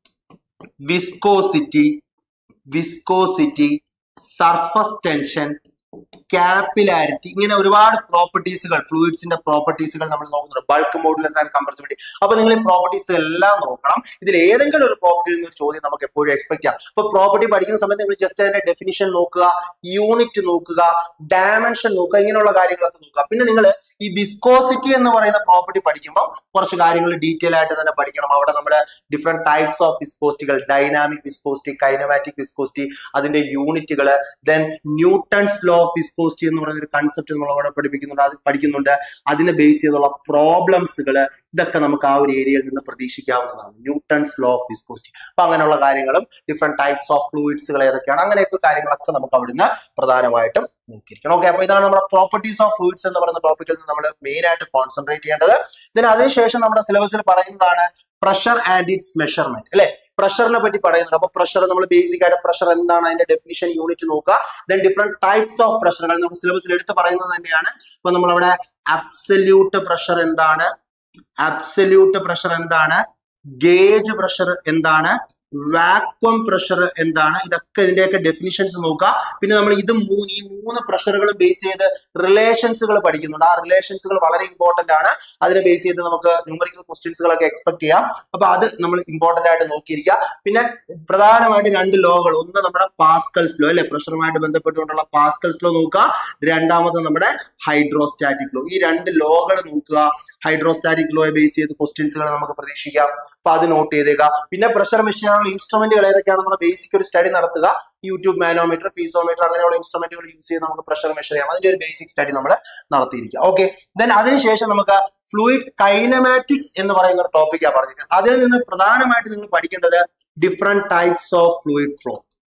[SPEAKER 1] viscosity viscosity surface tension capillarity ഇങ്ങനെ ഒരുപാട് പ്രോപ്പർട്ടീസുകൾ ഫ്ലൂയിഡ്സിന്റെ പ്രോപ്പർട്ടീസുകൾ നമ്മൾ നോക്കുന്നുണ്ട് ബൾക്ക് മോഡുലസ് ആൻഡ് കംപ്രസിബിലിറ്റി അപ്പൊ നിങ്ങൾ ഈ പ്രോപ്പർട്ടീസ് എല്ലാം നോക്കണം ഇതിൽ ഏതെങ്കിലും ഒരു പ്രോപ്പർട്ടിയിൽ നിന്ന് ഒരു ചോദ്യം നമുക്ക് എപ്പോഴും എക്സ്പെക്ട് ചെയ്യാം അപ്പൊ പ്രോപ്പർട്ടി പഠിക്കുന്ന സമയത്ത് നിങ്ങൾ ജസ്റ്റ് അതിന്റെ ഡെഫിനിഷൻ നോക്കുക യൂണിറ്റ് നോക്കുക ഡയമെൻഷൻ നോക്കുക ഇങ്ങനെയുള്ള കാര്യങ്ങളൊക്കെ നോക്കുക പിന്നെ നിങ്ങൾ ഈ വിസ്കോസിറ്റി എന്ന് പറയുന്ന പ്രോപ്പർട്ടി പഠിക്കുമ്പോൾ കുറച്ച് കാര്യങ്ങൾ ഡീറ്റെയിൽ ആയിട്ട് തന്നെ പഠിക്കണം അവിടെ നമ്മൾ ഡിഫറെന്റ് ടൈപ്സ് ഓഫ് വിസ്കോസിറ്റികൾ ഡൈനാമിക് വിസ്കോസിറ്റി കൈനമാറ്റിക് വിസ്കോസിറ്റി അതിന്റെ യൂണിറ്റുകൾ then Newton's law of viscosity എന്ന് പറയുന്ന ഒരു കൺസെപ്റ്റ് നമ്മൾ അവിടെ പഠിപ്പിക്കുന്നുണ്ട് അത് പഠിക്കുന്നുണ്ട് അതിനെ ബേസ് ചെയ്തുള്ള പ്രോബ്ലംസുകൾ ഇതൊക്കെ നമുക്ക് ആ ഒരു ഏരിയയിൽ നിന്ന് പ്രതീക്ഷിക്കാവുന്നതാണ് ന്യൂട്ടൺസ് ലോ ഓഫ് വിസ്കോസിറ്റി അപ്പൊ അങ്ങനെയുള്ള കാര്യങ്ങളും ഡിഫറെന്റ് ടൈപ്സ് ഓഫ് ഫ്ലൂയിഡ്സുകൾ ഏതൊക്കെയാണ് അങ്ങനെയൊക്കെ കാര്യങ്ങളൊക്കെ നമുക്ക് അവിടുന്ന് പ്രധാനമായിട്ടും നോക്കിയിരിക്കണം ഓക്കെ അപ്പൊ ഇതാണ് നമ്മുടെ പ്രോപ്പർട്ടീസ് ഓഫ് ഫ്ലൂയിഡ്സ് എന്ന് പറയുന്ന ടോപ്പിക്കിൽ നിന്ന് നമ്മൾ മെയിൻ ആയിട്ട് കോൺസെൻട്രേറ്റ് ചെയ്യേണ്ടത് ഇതിന് അതിനുശേഷം നമ്മുടെ സിലബസിൽ പറയുന്നതാണ് പ്രഷർ ആൻഡ് ഇറ്റ്സ് മെഷർമെന്റ് അല്ലെ പ്രഷറിനെ പറ്റി പറയുന്നുണ്ട് അപ്പൊ പ്രഷർ നമ്മൾ ബേസിക് ആയിട്ട് പ്രഷർ എന്താണ് അതിന്റെ ഡെഫിനിഷൻ യൂണിറ്റ് നോക്കുക ദെൻ ഡിഫറെന്റ് ടൈപ്സ് ഓഫ് പ്രഷറുകൾ നമുക്ക് സിലബസിൽ എടുത്ത് പറയുന്നത് തന്നെയാണ് അപ്പൊ നമ്മളവിടെ അബ്സല്യൂട്ട് പ്രഷർ എന്താണ് അബ്സല്യൂട്ട് പ്രഷർ എന്താണ് ഗേജ് പ്രഷർ എന്താണ് വാക്വം പ്രഷർ എന്താണ് ഇതൊക്കെ ഇതിന്റെയൊക്കെ ഡെഫിനിഷൻസ് നോക്കുക പിന്നെ നമ്മൾ ഇത് മൂന്ന് ഈ മൂന്ന് പ്രഷറുകളും ബേസ് ചെയ്ത് റിലേഷൻസുകൾ പഠിക്കുന്നുണ്ട് ആ റിലേഷൻസുകൾ വളരെ ഇമ്പോർട്ടന്റ് ആണ് അതിനെ ബേസ് ചെയ്ത് നമുക്ക് ന്യൂമറിക്കൽ ക്വസ്റ്റ്യൻസുകളൊക്കെ എക്സ്പെക്ട് ചെയ്യാം അപ്പൊ അത് നമ്മൾ ഇമ്പോർട്ടന്റ് ആയിട്ട് നോക്കിയിരിക്കുക പിന്നെ പ്രധാനമായിട്ട് രണ്ട് ലോകൾ ഒന്ന് നമ്മുടെ പാസ്കൽസ് ലോ അല്ലെ പ്രഷറുമായിട്ട് ബന്ധപ്പെട്ടുകൊണ്ടുള്ള പാസ്കൽസ് ലോ നോക്കുക രണ്ടാമത് നമ്മുടെ ഹൈഡ്രോസ്റ്റാറ്റിക് ലോ ഈ രണ്ട് ലോകൾ നോക്കുക ഹൈഡ്രോസ്റ്റാറ്റിക് ലോയെ ബേസ് ചെയ്ത് ക്വസ്റ്റ്യൻസുകൾ നമുക്ക് പ്രതീക്ഷിക്കാം അപ്പൊ അത് നോട്ട് ചെയ്തേക്കാം പിന്നെ പ്രഷർ മെഷീൻ ചെയ്യാനുള്ള ഇൻസ്ട്രുമെന്റുകൾ ഏതൊക്കെയാണ് നമ്മുടെ ബേസിക് ഒരു സ്റ്റഡി നടത്തുക യൂട്യൂബ് മാനോമീറ്റർ പീസോമീറ്റർ അങ്ങനെയുള്ള ഇൻസ്ട്രുമെന്റുകൾ യൂസ് ചെയ്ത് നമുക്ക് പ്രഷർ മെഷർ ചെയ്യാം അതിന്റെ ഒരു ബേസിക് സ്റ്റഡി നമ്മൾ നടത്തിയിരിക്കുക ഓക്കെ ദെൻ അതിനുശേഷം നമുക്ക് ഫ്ലൂയിഡ് കൈനമാറ്റിക്സ് എന്ന് പറയുന്ന ഒരു ടോപ്പിക്കാണ് പറഞ്ഞിരിക്കുന്നത് അതിൽ നിന്ന് പ്രധാനമായിട്ട് നിങ്ങൾ പഠിക്കേണ്ടത് different types of fluid flow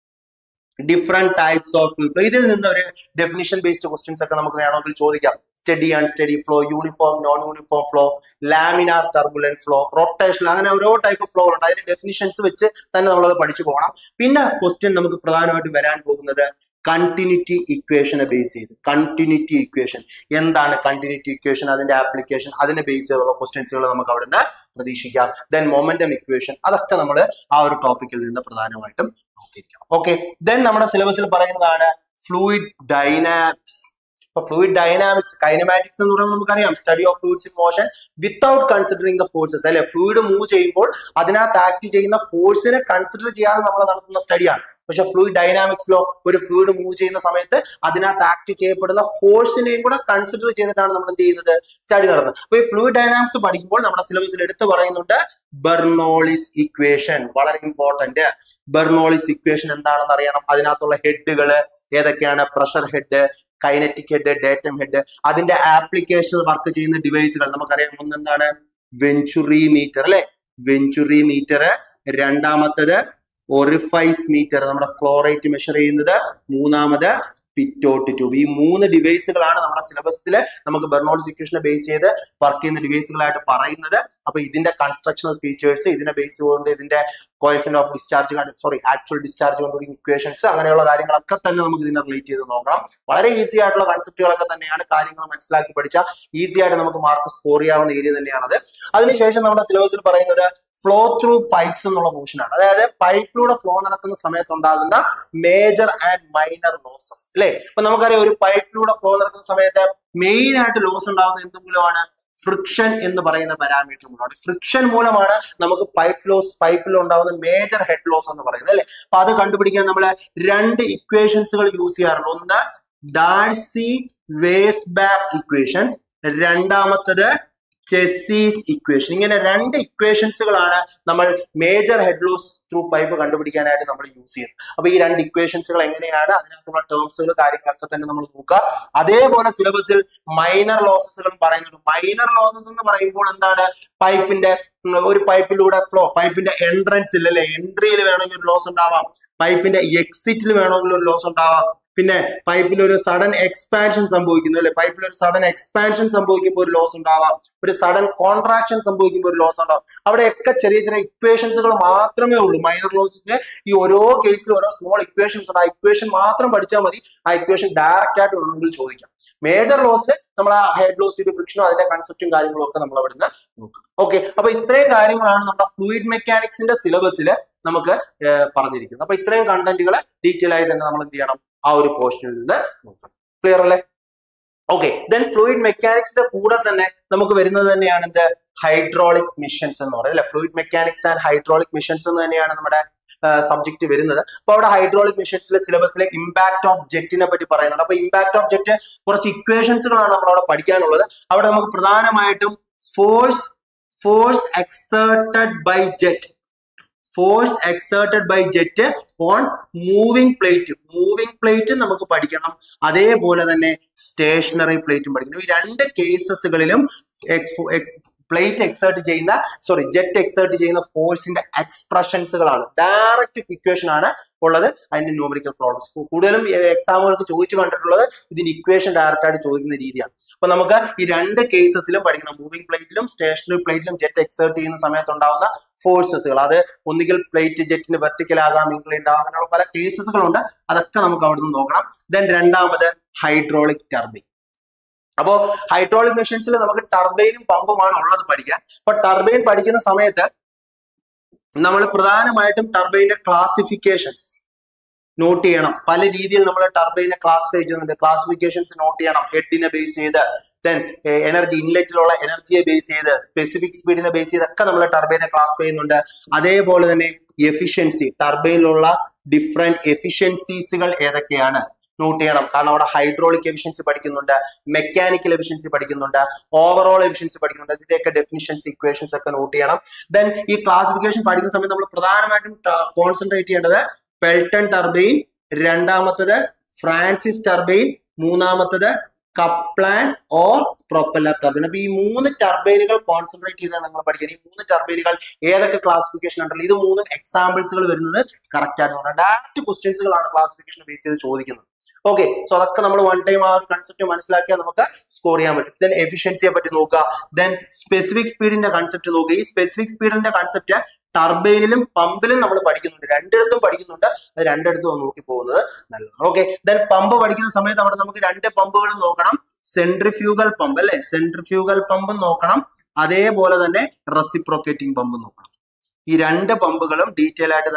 [SPEAKER 1] different types of flow ഇതിൽ നിന്ന് ഒരു ഡെഫിനിഷൻ ബേസ്ഡ് ക്വസ്റ്റ്യൻസ് ഒക്കെ നമുക്ക് വേണമെങ്കിൽ ചോദിക്കാം steady unsteady flow uniform non uniform flow laminar turbulent flow rotation അങ്ങനെ ഓരോ ടൈപ്പ് ഫ്ലോ ഉണ്ട് അതിന്റെ ഡെഫിനിഷൻസ് വെച്ച് തന്നെ നമ്മളത് പഠിച്ചു പോകണം പിന്നെ ക്വസ്റ്റ്യൻ നമുക്ക് പ്രധാനമായിട്ട് വരാൻ പോകുന്നത് കണ്ടിന്യൂറ്റി ഇക്വേഷനെ ബേസ് ചെയ്ത് കണ്ടിന്യൂറ്റി ഇക്വേഷൻ എന്താണ് കണ്ടിന്യൂറ്റി ഇക്വേഷൻ അതിന്റെ ആപ്ലിക്കേഷൻ അതിനെ ബേസ് ചെയ്തുള്ള ക്വസ്റ്റ്യൻസുകൾ നമുക്ക് അവിടുന്ന് പ്രതീക്ഷിക്കാം ദെൻ മൊമെന്റം ഇക്വേഷൻ അതൊക്കെ നമ്മൾ ആ ഒരു ടോപ്പിക്കിൽ നിന്ന് പ്രധാനമായിട്ടും നോക്കിയിരിക്കണം ഓക്കെ ദെൻ നമ്മുടെ സിലബസിൽ പറയുന്നതാണ് ഫ്ലൂയിഡ് ഡൈനാമിക്സ് ഇപ്പൊ ഫ്ലൂയിഡ് ഡൈനാമിക്സ് കൈനമാറ്റിക്സ് എന്ന് പറയുമ്പോൾ നമുക്കറിയാം study of fluids in motion without considering the forces അല്ലെ ഫ്ലൂയിഡ് മൂവ് ചെയ്യുമ്പോൾ അതിനകത്ത് ആക്ട് ചെയ്യുന്ന ഫോഴ്സിനെ കൺസിഡർ ചെയ്യാതെ നമ്മൾ നടത്തുന്ന സ്റ്റഡിയാണ് പക്ഷെ ഫ്ലൂയിഡ് ഡൈനാമിക്സിലോ ഒരു ഫ്ലൂയിഡ് മൂവ് ചെയ്യുന്ന സമയത്ത് അതിനകത്ത് ആക്ട് ചെയ്യപ്പെടുന്ന ഫോഴ്സിനെയും കൂടെ കൺസിഡർ ചെയ്തിട്ടാണ് നമ്മൾ എന്ത് ചെയ്യുന്നത് സ്റ്റഡി നടത്തുന്നത് അപ്പൊ ഈ ഫ്ലൂയിഡ് ഡൈനാമിക്സ് പഠിക്കുമ്പോൾ നമ്മുടെ സിലബസിൽ എടുത്തു പറയുന്നുണ്ട് ബെർണോളിസ് ഇക്വേഷൻ വളരെ ഇമ്പോർട്ടന്റ് ബെർണോളിസ് ഇക്വേഷൻ എന്താണെന്ന് അറിയണം അതിനകത്തുള്ള ഹെഡുകൾ ഏതൊക്കെയാണ് pressure head kinetic head datum head അതിന്റെ ആപ്ലിക്കേഷൻ വർക്ക് ചെയ്യുന്ന ഡിവൈസുകൾ നമുക്കറിയാം ഒന്നെന്താണ് വെഞ്ചുറി മീറ്റർ അല്ലെ വെഞ്ചുറി മീറ്റർ രണ്ടാമത്തത് ഒറിഫൈസ് മീറ്റർ നമ്മുടെ ഫ്ലോറേറ്റ് മെഷർ ചെയ്യുന്നത് മൂന്നാമത് പിറ്റോട്ട് ട്യൂബ് ഈ മൂന്ന് ഡിവൈസുകളാണ് നമ്മുടെ സിലബസിൽ നമുക്ക് ബെർണോൾസ് ഇക്വേഷനെ ബേസ് ചെയ്ത് വർക്ക് ചെയ്യുന്ന ഡിവൈസുകളായിട്ട് പറയുന്നത് അപ്പൊ ഇതിന്റെ കൺസ്ട്രക്ഷണൽ ഫീച്ചേഴ്സ് ഇതിനെ ബേസ് കൊണ്ട് ഇതിന്റെ coefficient of discharge sorry actual discharge കൊണ്ടുകൂടി ഇക്വേഷൻസ് അങ്ങനെയുള്ള കാര്യങ്ങളൊക്കെ തന്നെ നമുക്ക് ഇതിനെ റിലേറ്റ് ചെയ്ത് നോക്കണം വളരെ ഈസി ആയിട്ടുള്ള കൺസെപ്റ്റുകളൊക്കെ തന്നെയാണ് കാര്യങ്ങൾ മനസ്സിലാക്കി പഠിച്ചാൽ ഈസി ആയിട്ട് നമുക്ക് മാർക്ക് സ്കോർ ചെയ്യാവുന്ന ഏരിയ തന്നെയാണത് അതിനുശേഷം നമ്മുടെ സിലബസിൽ പറയുന്നത് ഫ്ലോ ത്രൂ പൈപ്സ് എന്നുള്ള പോർഷൻ ആണ് അതായത് പൈപ്പിലൂടെ ഫ്ലോ നടക്കുന്ന സമയത്ത് ഉണ്ടാകുന്ന മേജർ ആൻഡ് മൈനർ ലോസസ് അല്ലെ ഇപ്പൊ നമുക്കറിയാം ഒരു പൈപ്പിലൂടെ ഫ്ലോ നടക്കുന്ന സമയത്ത് മെയിൻ ആയിട്ട് ലോസ് ഉണ്ടാകുന്ന എന്തെങ്കിലുമാണ് ഫ്രിക്ഷൻ എന്ന് പറയുന്ന പാരാമീറ്റർ മൂലമാണ് ഫ്രിക്ഷൻ മൂലമാണ് നമുക്ക് പൈപ്പ് ലോസ് പൈപ്പിൽ ഉണ്ടാകുന്ന മേജർ ഹെഡ് ലോസ് എന്ന് പറയുന്നത് അല്ലെ അപ്പൊ അത് കണ്ടുപിടിക്കാൻ നമ്മൾ രണ്ട് ഇക്വേഷൻസുകൾ യൂസ് ചെയ്യാറുണ്ട് ഒന്ന് ഡാർസി വേസ്റ്റ് ബാക്ക് ഇക്വേഷൻ രണ്ടാമത്തത് ചെസീസ് ഇക്വേഷൻ ഇങ്ങനെ രണ്ട് ഇക്വേഷൻസുകളാണ് നമ്മൾ major head loss through pipe കണ്ടുപിടിക്കാനായിട്ട് നമ്മൾ യൂസ് ചെയ്യുന്നത് അപ്പൊ ഈ രണ്ട് ഇക്വേഷൻസുകൾ എങ്ങനെയാണ് അതിനകത്തുള്ള ടേംസുകൾ കാര്യങ്ങളൊക്കെ തന്നെ നമ്മൾ നോക്കുക അതേപോലെ സിലബസിൽ മൈനർ ലോസസുകൾ പറയുന്നുണ്ട് മൈനർ ലോസസ് എന്ന് പറയുമ്പോൾ എന്താണ് പൈപ്പിന്റെ ഒരു പൈപ്പിലൂടെ ഫ്ലോ പൈപ്പിന്റെ എൻട്രൻസിൽ അല്ലെ എൻട്രിയിൽ വേണമെങ്കിൽ ഒരു ലോസ് ഉണ്ടാവാം പൈപ്പിന്റെ എക്സിറ്റിൽ വേണമെങ്കിൽ ഒരു ലോസ് ഉണ്ടാവാം പിന്നെ പൈപ്പിൽ ഒരു സഡൻ എക്സ്പാൻഷൻ സംഭവിക്കുന്നു അല്ലെ പൈപ്പിൽ ഒരു സഡൻ എക്സ്പാൻഷൻ സംഭവിക്കുമ്പോൾ ഒരു ലോസ് ഉണ്ടാവാം ഒരു സഡൻ കോൺട്രാക്ഷൻ സംഭവിക്കുമ്പോൾ ഒരു ലോസ് ഉണ്ടാവും അവിടെയൊക്കെ ചെറിയ ചെറിയ ഇക്വേഷൻസുകൾ മാത്രമേ ഉള്ളൂ മൈനർ ലോസസിന് ഈ ഓരോ കേസിലും ഓരോ സ്മോൾ ഇക്വേഷൻസ് ഉണ്ട് ആ ഇക്വേഷൻ മാത്രം പഠിച്ചാൽ മതി ആ ഇക്വേഷൻ ഡയറക്റ്റ് ആയിട്ട് വേണമെങ്കിൽ ചോദിക്കാം മേജർ ലോസിൽ നമ്മൾ ആ ഹെഡ് ലോസ് ടു ഫ്രിക്ഷനും അതിന്റെ കൺസെപ്റ്റും കാര്യങ്ങളും ഒക്കെ നമ്മൾ അവിടുന്ന് നോക്കും ഓക്കെ അപ്പൊ ഇത്രയും കാര്യങ്ങളാണ് നമ്മുടെ ഫ്ലൂയിഡ് മെക്കാനിക്സിന്റെ സിലബസിൽ നമുക്ക് പറഞ്ഞിരിക്കുന്നത് അപ്പൊ ഇത്രയും കണ്ടന്റുകൾ ഡീറ്റെയിൽ ആയി തന്നെ നമ്മൾ എന്ത് ചെയ്യണം ആ ഒരു പോർഷനിൽ നിന്ന് നോക്കണം ക്ലിയർ അല്ലേ ഓക്കെ ദെൻ ഫ്ലൂയിഡ് മെക്കാനിക്സിന്റെ കൂടെ തന്നെ നമുക്ക് വരുന്നത് തന്നെയാണ് എന്ത് ഹൈഡ്രോളിക് മിഷൻസ് എന്ന് പറയുന്നത് അല്ലെ fluid mechanics and hydraulic machines എന്ന് തന്നെയാണ് നമ്മുടെ സബ്ജക്ട് വരുന്നത് അപ്പൊ അവിടെ ഹൈഡ്രോളിക് മിഷൻസിലെ സിലബസിലെ ഇമ്പാക്ട് ഓഫ് ജെറ്റിനെ പറ്റി പറയുന്നുണ്ട് അപ്പൊ ഇമ്പാക്ട് ഓഫ് ജെറ്റ് കുറച്ച് ഇക്വേഷൻസുകളാണ് നമ്മൾ അവിടെ പഠിക്കാനുള്ളത് അവിടെ നമുക്ക് പ്രധാനമായിട്ടും force force exerted by jet force exerted by jet on moving plate moving plate നമുക്ക് പഠിക്കണം അതേപോലെ തന്നെ സ്റ്റേഷനറി പ്ലേറ്റും പഠിക്കണം ഈ രണ്ട് കേസസുകളിലും പ്ലേറ്റ് എക്സേർട്ട് ചെയ്യുന്ന സോറി ജെറ്റ് എക്സേർട്ട് ചെയ്യുന്ന ഫോഴ്സിന്റെ എക്സ്പ്രഷൻസുകളാണ് ഡയറക്റ്റ് ഇക്വേഷൻ ആണ് ഉള്ളത് അതിന്റെ ന്യൂമറിക്കൽ പ്രോബ്ലംസ് കൂടുതലും എക്സാമുകൾക്ക് ചോദിച്ചു കണ്ടിട്ടുള്ളത് ഇതിന്റെ ഇക്വേഷൻ ഡയറക്റ്റ് ആയിട്ട് ചോദിക്കുന്ന രീതിയാണ് അപ്പൊ നമുക്ക് ഈ രണ്ട് കേസസിലും പഠിക്കണം മൂവിംഗ് പ്ലേറ്റിലും സ്റ്റേഷനറി പ്ലേറ്റിലും ജെറ്റ് എക്സേർട്ട് ചെയ്യുന്ന സമയത്ത് ഉണ്ടാകുന്ന ഫോഴ്സസുകൾ അത് ഒന്നുകിൽ പ്ലേറ്റ് ജെറ്റിന് വെർട്ടിക്കൽ ആകാം ഇൻക്ലൈൻഡ് ആകാം അങ്ങനെയുള്ള പല കേസസുകളുണ്ട് അതൊക്കെ നമുക്ക് അവിടെ നിന്ന് നോക്കണം ദെൻ രണ്ടാമത് ഹൈഡ്രോളിക് ടർബൈൻ അപ്പോ ഹൈഡ്രോളിക് മെഷീൻസിൽ നമുക്ക് ടർബൈനും പമ്പുമാണ് ഉള്ളത് പഠിക്കാൻ അപ്പൊ ടർബൈൻ പഠിക്കുന്ന സമയത്ത് നമ്മൾ പ്രധാനമായിട്ടും ടർബൈന്റെ ക്ലാസിഫിക്കേഷൻസ് നോട്ട് ചെയ്യണം പല രീതിയിൽ നമ്മൾ ടർബൈനെ ക്ലാസിഫൈ ചെയ്യുന്നുണ്ട് ക്ലാസിഫിക്കേഷൻസ് നോട്ട് ചെയ്യണം ഹെഡിനെ ബേസ് ചെയ്ത് ദെൻ എനർജി ഇൻലെറ്റിലുള്ള എനർജിയെ ബേസ് ചെയ്ത് സ്പെസിഫിക് സ്പീഡിനെ ബേസ് ചെയ്തൊക്കെ നമ്മൾ ടർബൈനെ ക്ലാസിഫൈ ചെയ്യുന്നുണ്ട് അതേപോലെ തന്നെ എഫിഷ്യൻസി ടർബൈനിലുള്ള ഡിഫറെന്റ് എഫിഷ്യൻസീസുകൾ ഏതൊക്കെയാണ് നോട്ട് ചെയ്യണം കാരണം അവിടെ ഹൈഡ്രോളിക് എഫിഷ്യൻസി പഠിക്കുന്നുണ്ട് മെക്കാനിക്കൽ എഫിഷ്യൻസി പഠിക്കുന്നുണ്ട് ഓവറോൾ എഫിഷ്യൻസി പഠിക്കുന്നുണ്ട് ഇതിന്റെയൊക്കെ ഡെഫിനിഷൻസ് ഇക്വേഷൻസ് ഒക്കെ നോട്ട് ചെയ്യണം ദെൻ ഈ ക്ലാസിഫിക്കേഷൻ പഠിക്കുന്ന സമയത്ത് നമ്മൾ പ്രധാനമായിട്ടും കോൺസെൻട്രേറ്റ് ചെയ്യേണ്ടത് പെൽട്ടൺ ടർബൈൻ രണ്ടാമത്തത് ഫ്രാൻസിസ് ടർബൈൻ മൂന്നാമത്തത് കപ്ലാൻ ഓർ പ്രൊപ്പല്ലർ ടർബൈൻ അപ്പൊ ഈ മൂന്ന് ടർബൈനുകൾ കോൺസെൻട്രേറ്റ് ചെയ്താണ് നമ്മൾ പഠിക്കുന്നത് ഈ മൂന്ന് ടർബൈനുകൾ ഏതൊക്കെ ക്ലാസിഫിക്കേഷൻ ഉണ്ടല്ലോ ഇത് മൂന്നും എക്സാമ്പിൾസുകൾ വരുന്നത് കറക്റ്റ് ആയിട്ട് പറഞ്ഞാൽ ഡയറക്റ്റ് ക്വസ്റ്റ്യൻസുകളാണ് ക്ലാസിഫിക്കേഷൻ ബേസ് ചെയ്ത് ചോദിക്കുന്നത് ഓക്കെ സോ അതൊക്കെ നമ്മൾ വൺ ടൈം ആ ഒരു കൺസെപ്റ്റ് മനസ്സിലാക്കിയാൽ നമുക്ക് സ്കോർ ചെയ്യാൻ പറ്റും ദെൻ എഫിഷ്യൻസിയെ പറ്റി നോക്കുക ദെൻ സ്പെസിഫിക് സ്പീഡിന്റെ കൺസെപ്റ്റ് നോക്കുക ഈ സ്പെസിഫിക് സ്പീഡിന്റെ കൺസെപ്റ്റ് ടർബൈനിലും പമ്പിലും നമ്മൾ പഠിക്കുന്നുണ്ട് രണ്ടിടത്തും പഠിക്കുന്നുണ്ട് അത് രണ്ടിടത്തും നോക്കി പോകുന്നത് നല്ലതാണ് ഓക്കെ ദെൻ പമ്പ് പഠിക്കുന്ന സമയത്ത് അവിടെ നമുക്ക് രണ്ട് പമ്പുകളും നോക്കണം സെൻട്രിഫ്യൂഗൽ പമ്പ് അല്ലെ സെൻട്രിഫ്യൂഗൽ പമ്പും നോക്കണം അതേപോലെ തന്നെ റെസിപ്രോക്കേറ്റിംഗ് പമ്പും നോക്കണം ഈ രണ്ട് പമ്പുകളും ഡീറ്റെയിൽ ആയിട്ട് തന്നെ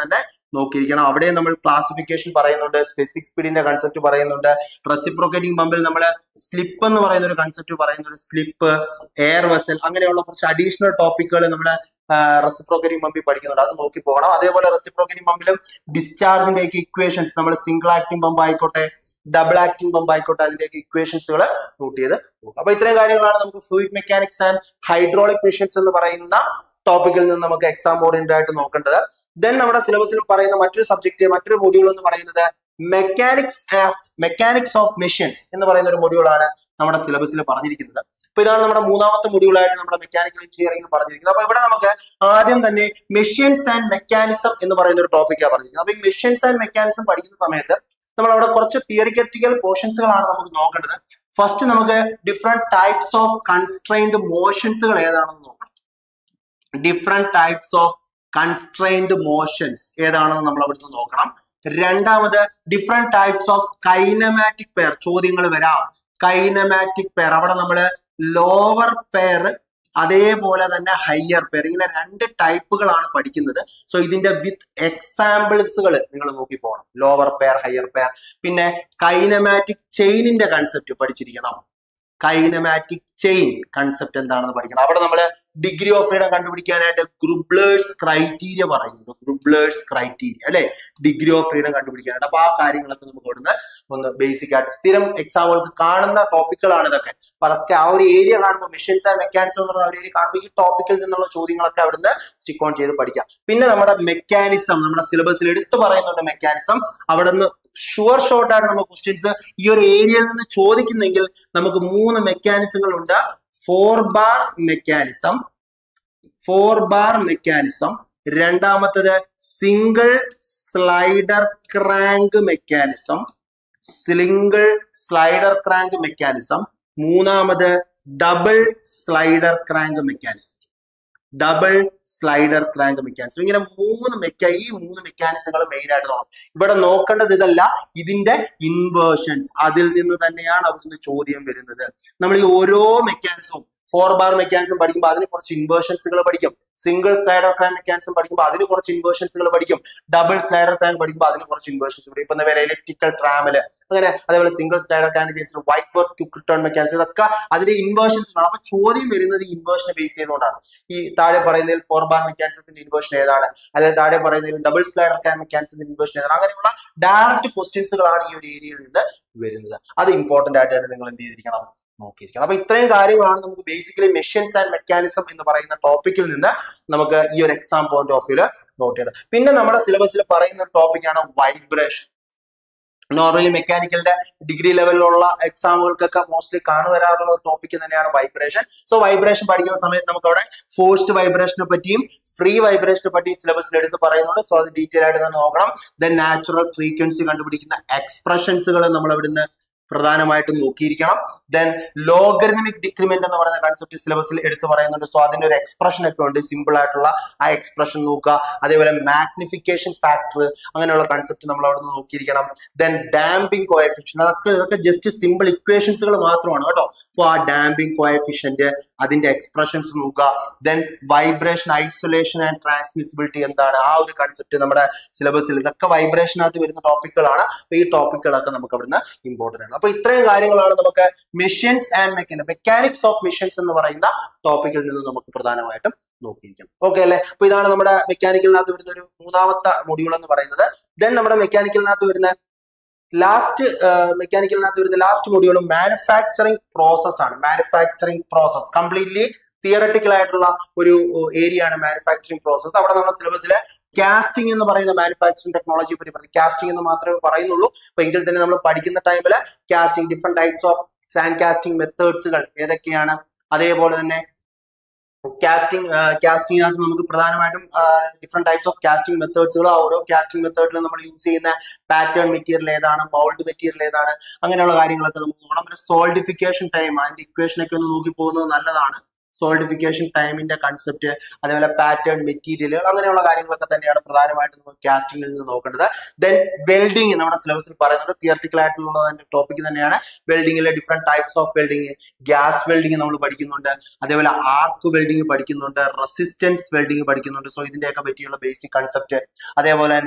[SPEAKER 1] നോക്കിയിരിക്കണം അവിടെ നമ്മൾ ക്ലാസിഫിക്കേഷൻ പറയുന്നുണ്ട് സ്പെസിഫിക് സ്പീഡിന്റെ കൺസെപ്റ്റ് പറയുന്നുണ്ട് റെസിപ്രോക്കേറ്റിംഗ് പമ്പിൽ നമ്മൾ സ്ലിപ്പ് എന്ന് പറയുന്ന ഒരു കൺസെപ്റ്റ് പറയുന്നുണ്ട് സ്ലിപ്പ് എയർ വെസൽ അങ്ങനെയുള്ള കുറച്ച് അഡീഷണൽ ടോപ്പിക്കുകൾ നമ്മൾ റെസിപ്രോക്കേറ്റിംഗ് പമ്പിൽ പഠിക്കുന്നുണ്ട് അത് നോക്കി പോകണം അതേപോലെ റെസിപ്രോക്കേറ്റിംഗ് പമ്പിലും ഡിസ്ചാർജിന്റെ ഒക്കെ ഇക്വേഷൻസ് നമ്മൾ സിംഗിൾ ആക്ടിംഗ് പമ്പ് ആയിക്കോട്ടെ ഡബിൾ ആക്ടിംഗ് പമ്പ് ആയിക്കോട്ടെ അതിന്റെയൊക്കെ ഇക്വേഷൻസുകൾ നോട്ട് ചെയ്ത് നോക്കാം അപ്പൊ ഇത്രയും കാര്യങ്ങളാണ് നമുക്ക് fluid mechanics and hydraulic machines എന്ന് പറയുന്ന ടോപ്പിക്കിൽ നിന്ന് നമുക്ക് എക്സാം ഓറിയന്റഡ് ആയിട്ട് നോക്കേണ്ടത് ദെൻ നമ്മുടെ സിലബസിൽ പറയുന്ന മറ്റൊരു സബ്ജക്ട് മറ്റൊരു മൊഡ്യൂൾ എന്ന് പറയുന്നത് മെക്കാനിക്സ് മെക്കാനിക്സ് ഓഫ് മെഷീൻസ് എന്ന് പറയുന്ന ഒരു മൊഡ്യൂളാണ് നമ്മുടെ സിലബസിൽ പറഞ്ഞിരിക്കുന്നത് അപ്പൊ ഇതാണ് നമ്മുടെ മൂന്നാമത്തെ മൊഡ്യൂളായിട്ട് നമ്മുടെ മെക്കാനിക്കൽ എഞ്ചിനീയറിംഗ് പറഞ്ഞിരിക്കുന്നത് അപ്പൊ ഇവിടെ നമുക്ക് ആദ്യം തന്നെ മെഷീൻസ് ആൻഡ് മെക്കാനിസം എന്ന് പറയുന്ന ഒരു ടോപ്പിക്കാണ് പറഞ്ഞിരിക്കുന്നത് അപ്പൊ ഈ മെഷീൻസ് ആൻഡ് മെക്കാനിസം പഠിക്കുന്ന സമയത്ത് നമ്മൾ അവിടെ കുറച്ച് തിയറിക്കറ്റിക്കൽ പോർഷൻസുകളാണ് നമുക്ക് നോക്കേണ്ടത് ഫസ്റ്റ് നമുക്ക് ഡിഫറെന്റ് ടൈപ്സ് ഓഫ് കൺസ്ട്രെയിൻഡ് മോഷൻസുകൾ ഏതാണെന്ന് നോക്കണം different types of constrained motions ഏതാണെന്ന് നമ്മൾ അവിടുന്ന് നോക്കണം രണ്ടാമത് different types of kinematic pair ചോദ്യങ്ങൾ വരാം കൈനമാറ്റിക് പെയർ അവിടെ നമ്മൾ ലോവർ പെയർ അതേപോലെ തന്നെ ഹയർ പെയർ ഇങ്ങനെ രണ്ട് ടൈപ്പുകളാണ് പഠിക്കുന്നത് സോ ഇതിന്റെ വിത്ത് എക്സാമ്പിൾസുകൾ നിങ്ങൾ നോക്കി പോകണം ലോവർ പെയർ ഹയർ പെയർ പിന്നെ കൈനമാറ്റിക് ചെയിനിന്റെ കൺസെപ്റ്റ് പഠിച്ചിരിക്കണം കൈനമാറ്റിക് ചെയിൻ കൺസെപ്റ്റ് എന്താണെന്ന് പഠിക്കണം അവിടെ നമ്മൾ ഡിഗ്രി ഓഫ് ഫ്രീഡം കണ്ടുപിടിക്കാനായിട്ട് ഗ്രൂബ്ലേഴ്സ് ക്രൈറ്റീരിയ പറയുന്നുണ്ട് ഗ്രൂബ്ലേഴ്സ് ക്രൈറ്റീരിയ അല്ലെ ഡിഗ്രി ഓഫ് ഫ്രീഡം കണ്ടുപിടിക്കാനായിട്ട് അപ്പൊ ആ കാര്യങ്ങളൊക്കെ നമുക്ക് ഇവിടുന്ന് ഒന്ന് ബേസിക് ആയിട്ട് സ്ഥിരം എക്സാമുകൾക്ക് കാണുന്ന ടോപ്പിക്കുകളാണ് ഇതൊക്കെ അപ്പൊ അതൊക്കെ ആ ഒരു ഏരിയ കാണുമ്പോൾ മെഷീൻസ് ആൻഡ് മെക്കാനിസം എന്ന് പറഞ്ഞ ആ ഒരു ഏരിയ കാണുമ്പോൾ ഈ ടോപ്പിക്കിൽ നിന്നുള്ള ചോദ്യങ്ങളൊക്കെ അവിടുന്ന് സ്റ്റിക്ക് ഓൺ ചെയ്ത് പഠിക്കാം പിന്നെ നമ്മുടെ മെക്കാനിസം നമ്മുടെ സിലബസിൽ എടുത്തു പറയുന്നുണ്ട് മെക്കാനിസം അവിടെ നിന്ന് ഷുവർ ഷോർട്ട് ആയിട്ട് നമുക്ക് ക്വസ്റ്റ്യൻസ് ഈ ഒരു ഏരിയയിൽ നിന്ന് ചോദിക്കുന്നെങ്കിൽ നമുക്ക് മൂന്ന് മെക്കാനിസങ്ങൾ ഉണ്ട് four bar mechanism four bar mechanism രണ്ടാമത്തത് single slider crank mechanism single slider crank mechanism മൂന്നാമത് double slider crank mechanism double slider crank mechanism ഇങ്ങനെ മൂന്ന് മെക്ക ഈ മൂന്ന് മെക്കാനിസങ്ങൾ മെയിൻ ആയിട്ട് നോക്കണം ഇവിടെ നോക്കേണ്ടത് ഇതല്ല ഇതിന്റെ ഇൻവേർഷൻസ് അതിൽ നിന്ന് തന്നെയാണ് അവിടുന്ന് ചോദ്യം വരുന്നത് നമ്മൾ ഈ ഓരോ മെക്കാനിസവും ഫോർ ബാർ മെക്കാനിസം പഠിക്കുമ്പോൾ അതിന് കുറച്ച് ഇൻവേർഷൻസുകൾ പഠിക്കും സിംഗിൾ സ്ലൈഡർ ക്രാങ്ക് മെക്കാനിസം പഠിക്കുമ്പോൾ അതിന് കുറച്ച് ഇൻവേർഷൻസുകൾ പഠിക്കും ഡബിൾ സ്ലൈഡർ ക്രാങ്ക് പഠിക്കുമ്പോൾ അതിന് കുറച്ച് ഇൻവേർഷൻസ് പഠിക്കും ഇപ്പൊ എന്താ ഇലക്ട്രിക്കൽ ട്രാമല് അങ്ങനെ അതേപോലെ സിംഗിൾ സ്ലൈഡർ ക്രാങ്ക് കേസിൽ Whitworth to return mechanism ഇതൊക്കെ അതിന്റെ ഇൻവേർഷൻസ് ആണ് അപ്പൊ ചോദ്യം വരുന്നത് ഈ ഇൻവേർഷനെ ബേസ് ചെയ്തുകൊണ്ടാണ് ഈ താഴെ പറയുന്നതിൽ ഫോർ ബാർ മെക്കാനിസത്തിന്റെ ഇൻവേർഷൻ ഏതാണ് അല്ലെങ്കിൽ താഴെ പറയുന്നതിൽ ഡബിൾ സ്ലൈഡർ ക്രാങ്ക് മെക്കാനിസത്തിന്റെ ഇൻവേർഷൻ ഏതാണ് അങ്ങനെയുള്ള ഡയറക്റ്റ് ക്വസ്റ്റ്യൻസുകളാണ് ഈ ഒരു ഏരിയയിൽ നിന്ന് വരുന്നത് അത് ഇമ്പോർട്ടന്റ് ആയിട്ട് തന്നെ നിങ്ങൾ എന്ത് ചെയ്തിരിക്കണം നോക്കിയിരിക്കണം അപ്പൊ ഇത്രയും കാര്യങ്ങളാണ് നമുക്ക് ബേസിക്കലി മെഷീൻസ് ആൻഡ് മെക്കാനിസം എന്ന് പറയുന്ന ടോപ്പിക്കിൽ നിന്ന് നമുക്ക് ഈ ഒരു എക്സാം പോയിന്റ് ഓഫ് വ്യൂല് നോട്ട് ചെയ്യണം പിന്നെ നമ്മുടെ സിലബസിൽ പറയുന്ന ഒരു ടോപ്പിക്കാണ് വൈബ്രേഷൻ നോർമലി മെക്കാനിക്കലിന്റെ ഡിഗ്രി ലെവലിലുള്ള എക്സാമുകൾക്കൊക്കെ മോസ്റ്റ്ലി കാണുവരാറുള്ള ഒരു ടോപ്പിക് തന്നെയാണ് വൈബ്രേഷൻ സോ വൈബ്രേഷൻ പഠിക്കുന്ന സമയത്ത് നമുക്ക് അവിടെ ഫോഴ്സ്ഡ് വൈബ്രേഷനെ പറ്റിയും ഫ്രീ വൈബ്രേഷനെ പറ്റിയും സിലബസിൽ എടുത്ത് പറയുന്നുണ്ട് സോ അത് ഡീറ്റെയിൽ ആയിട്ട് തന്നെ നോക്കണം ദെൻ നാച്ചുറൽ ഫ്രീക്വൻസി കണ്ടുപിടിക്കുന്ന എക്സ്പ്രഷൻസുകൾ നമ്മൾ അവിടുന്ന് പ്രധാനമായിട്ടും നോക്കിയിരിക്കണം ദെൻ ലോഗരിതമിക് ഡിക്രിമെന്റ് എന്ന് പറയുന്ന കൺസെപ്റ്റ് സിലബസിൽ എടുത്തു പറയുന്നുണ്ട് സോ അതിന്റെ ഒരു എക്സ്പ്രഷൻ ഒക്കെ ഉണ്ട് സിമ്പിൾ ആയിട്ടുള്ള ആ എക്സ്പ്രഷൻ നോക്കുക അതേപോലെ മാഗ്നിഫിക്കേഷൻ ഫാക്ടർ അങ്ങനെയുള്ള കൺസെപ്റ്റ് നമ്മൾ അവിടെ നിന്ന് നോക്കിയിരിക്കണം ദെൻ ഡാമ്പിംഗ് കോയഫിഷ്യൻ അതൊക്കെ ഇതൊക്കെ ജസ്റ്റ് സിമ്പിൾ ഇക്വേഷൻസുകൾ മാത്രമാണ് കേട്ടോ അപ്പോൾ ആ ഡാമ്പിംഗ് കോയഫിഷ്യന്റ് അതിന്റെ എക്സ്പ്രഷൻസ് നോക്കുക then vibration isolation and transmissibility എന്താണ് ആ ഒരു കൺസെപ്റ്റ് നമ്മുടെ സിലബസിൽ ഇതൊക്കെ വൈബ്രേഷനകത്ത് വരുന്ന ടോപ്പിക്കുകളാണ് അപ്പൊ ഈ ടോപ്പിക്കുകളൊക്കെ നമുക്ക് അവിടുന്ന് ഇമ്പോർട്ടന്റ് ആണ് അപ്പൊ ഇത്രയും കാര്യങ്ങളാണ് നമുക്ക് machines and mechanic mechanics of machines എന്ന് പറയുന്ന ടോപ്പിക്കിൽ നിന്ന് നമുക്ക് പ്രധാനമായിട്ടും നോക്കിയിരിക്കണം ഓക്കെ അല്ലെ അപ്പൊ ഇതാണ് നമ്മുടെ മെക്കാനിക്കലിനകത്ത് വരുന്ന ഒരു മൂന്നാമത്തെ മൊഡ്യൂൾ എന്ന് പറയുന്നത് ദെൻ നമ്മുടെ മെക്കാനിക്കലിനകത്ത് വരുന്ന ലാസ്റ്റ് മെക്കാനിക്കലിനകത്ത് വരുന്ന ലാസ്റ്റ് മൊഡ്യൂളും മാനുഫാക്ചറിങ് പ്രോസസ് ആണ് മാനുഫാക്ചറിങ് പ്രോസസ് കംപ്ലീറ്റ്ലി തിയറട്ടിക്കൽ ആയിട്ടുള്ള ഒരു ഏരിയ ആണ് മാനുഫാക്ചറിങ് പ്രോസസ് അവിടെ നമ്മുടെ സിലബസിലെ കാസ്റ്റിംഗ് എന്ന് പറയുന്ന മാനുഫാക്ചറിംഗ് ടെക്നോളജി പറ്റി പറയും കാസ്റ്റിംഗ് എന്ന് മാത്രമേ പറയുന്നുള്ളൂ അപ്പൊ എങ്കിൽ തന്നെ നമ്മൾ പഠിക്കുന്ന ടൈമിൽ casting different types of sand casting മെത്തേഡ്സുകൾ ഏതൊക്കെയാണ് അതേപോലെ തന്നെ കാസ്റ്റിംഗ് കാസ്റ്റിംഗിനകത്ത് നമുക്ക് പ്രധാനമായിട്ടും ഡിഫറെന്റ് ടൈപ്സ് ഓഫ് കാസ്റ്റിംഗ് മെത്തേഡ്സുകൾ ഓരോ കാസ്റ്റിംഗ് മെത്തേഡിലും നമ്മൾ യൂസ് ചെയ്യുന്ന പാറ്റേൺ മെറ്റീരിയൽ ഏതാണ് മൗൾഡ് മെറ്റീരിയൽ ഏതാണ് അങ്ങനെയുള്ള കാര്യങ്ങളൊക്കെ നമുക്ക് നോക്കണം പിന്നെ സോൾഡിഫിക്കേഷൻ ടൈം അതിന്റെ ഇക്വേഷൻ ഒക്കെ ഒന്ന് നോക്കി പോകുന്നത് നല്ലതാണ് സോൾഡിഫിക്കേഷൻ ടൈമിന്റെ കൺസെപ്റ്റ് അതേപോലെ പാറ്റേൺ മെറ്റീരിയലുകൾ അങ്ങനെയുള്ള കാര്യങ്ങളൊക്കെ തന്നെയാണ് പ്രധാനമായിട്ടും നമുക്ക് കാസ്റ്റിംഗിൽ നിന്ന് നോക്കേണ്ടത് ദെൻ വെൽഡിംഗ് നമ്മുടെ സിലബസിൽ പറയുന്നത് തിയറട്ടിക്കൽ ആയിട്ടുള്ള ടോപ്പിക് തന്നെയാണ് വെൽഡിങ്ങിലെ different types of welding gas welding നമ്മൾ പഠിക്കുന്നുണ്ട് അതേപോലെ ആർക്ക് വെൽഡിങ് പഠിക്കുന്നുണ്ട് റെസിസ്റ്റൻസ് വെൽഡിങ് പഠിക്കുന്നുണ്ട് സോ ഇതിന്റെയൊക്കെ പറ്റിയുള്ള ബേസിക് കൺസെപ്റ്റ് അതേപോലെ തന്നെ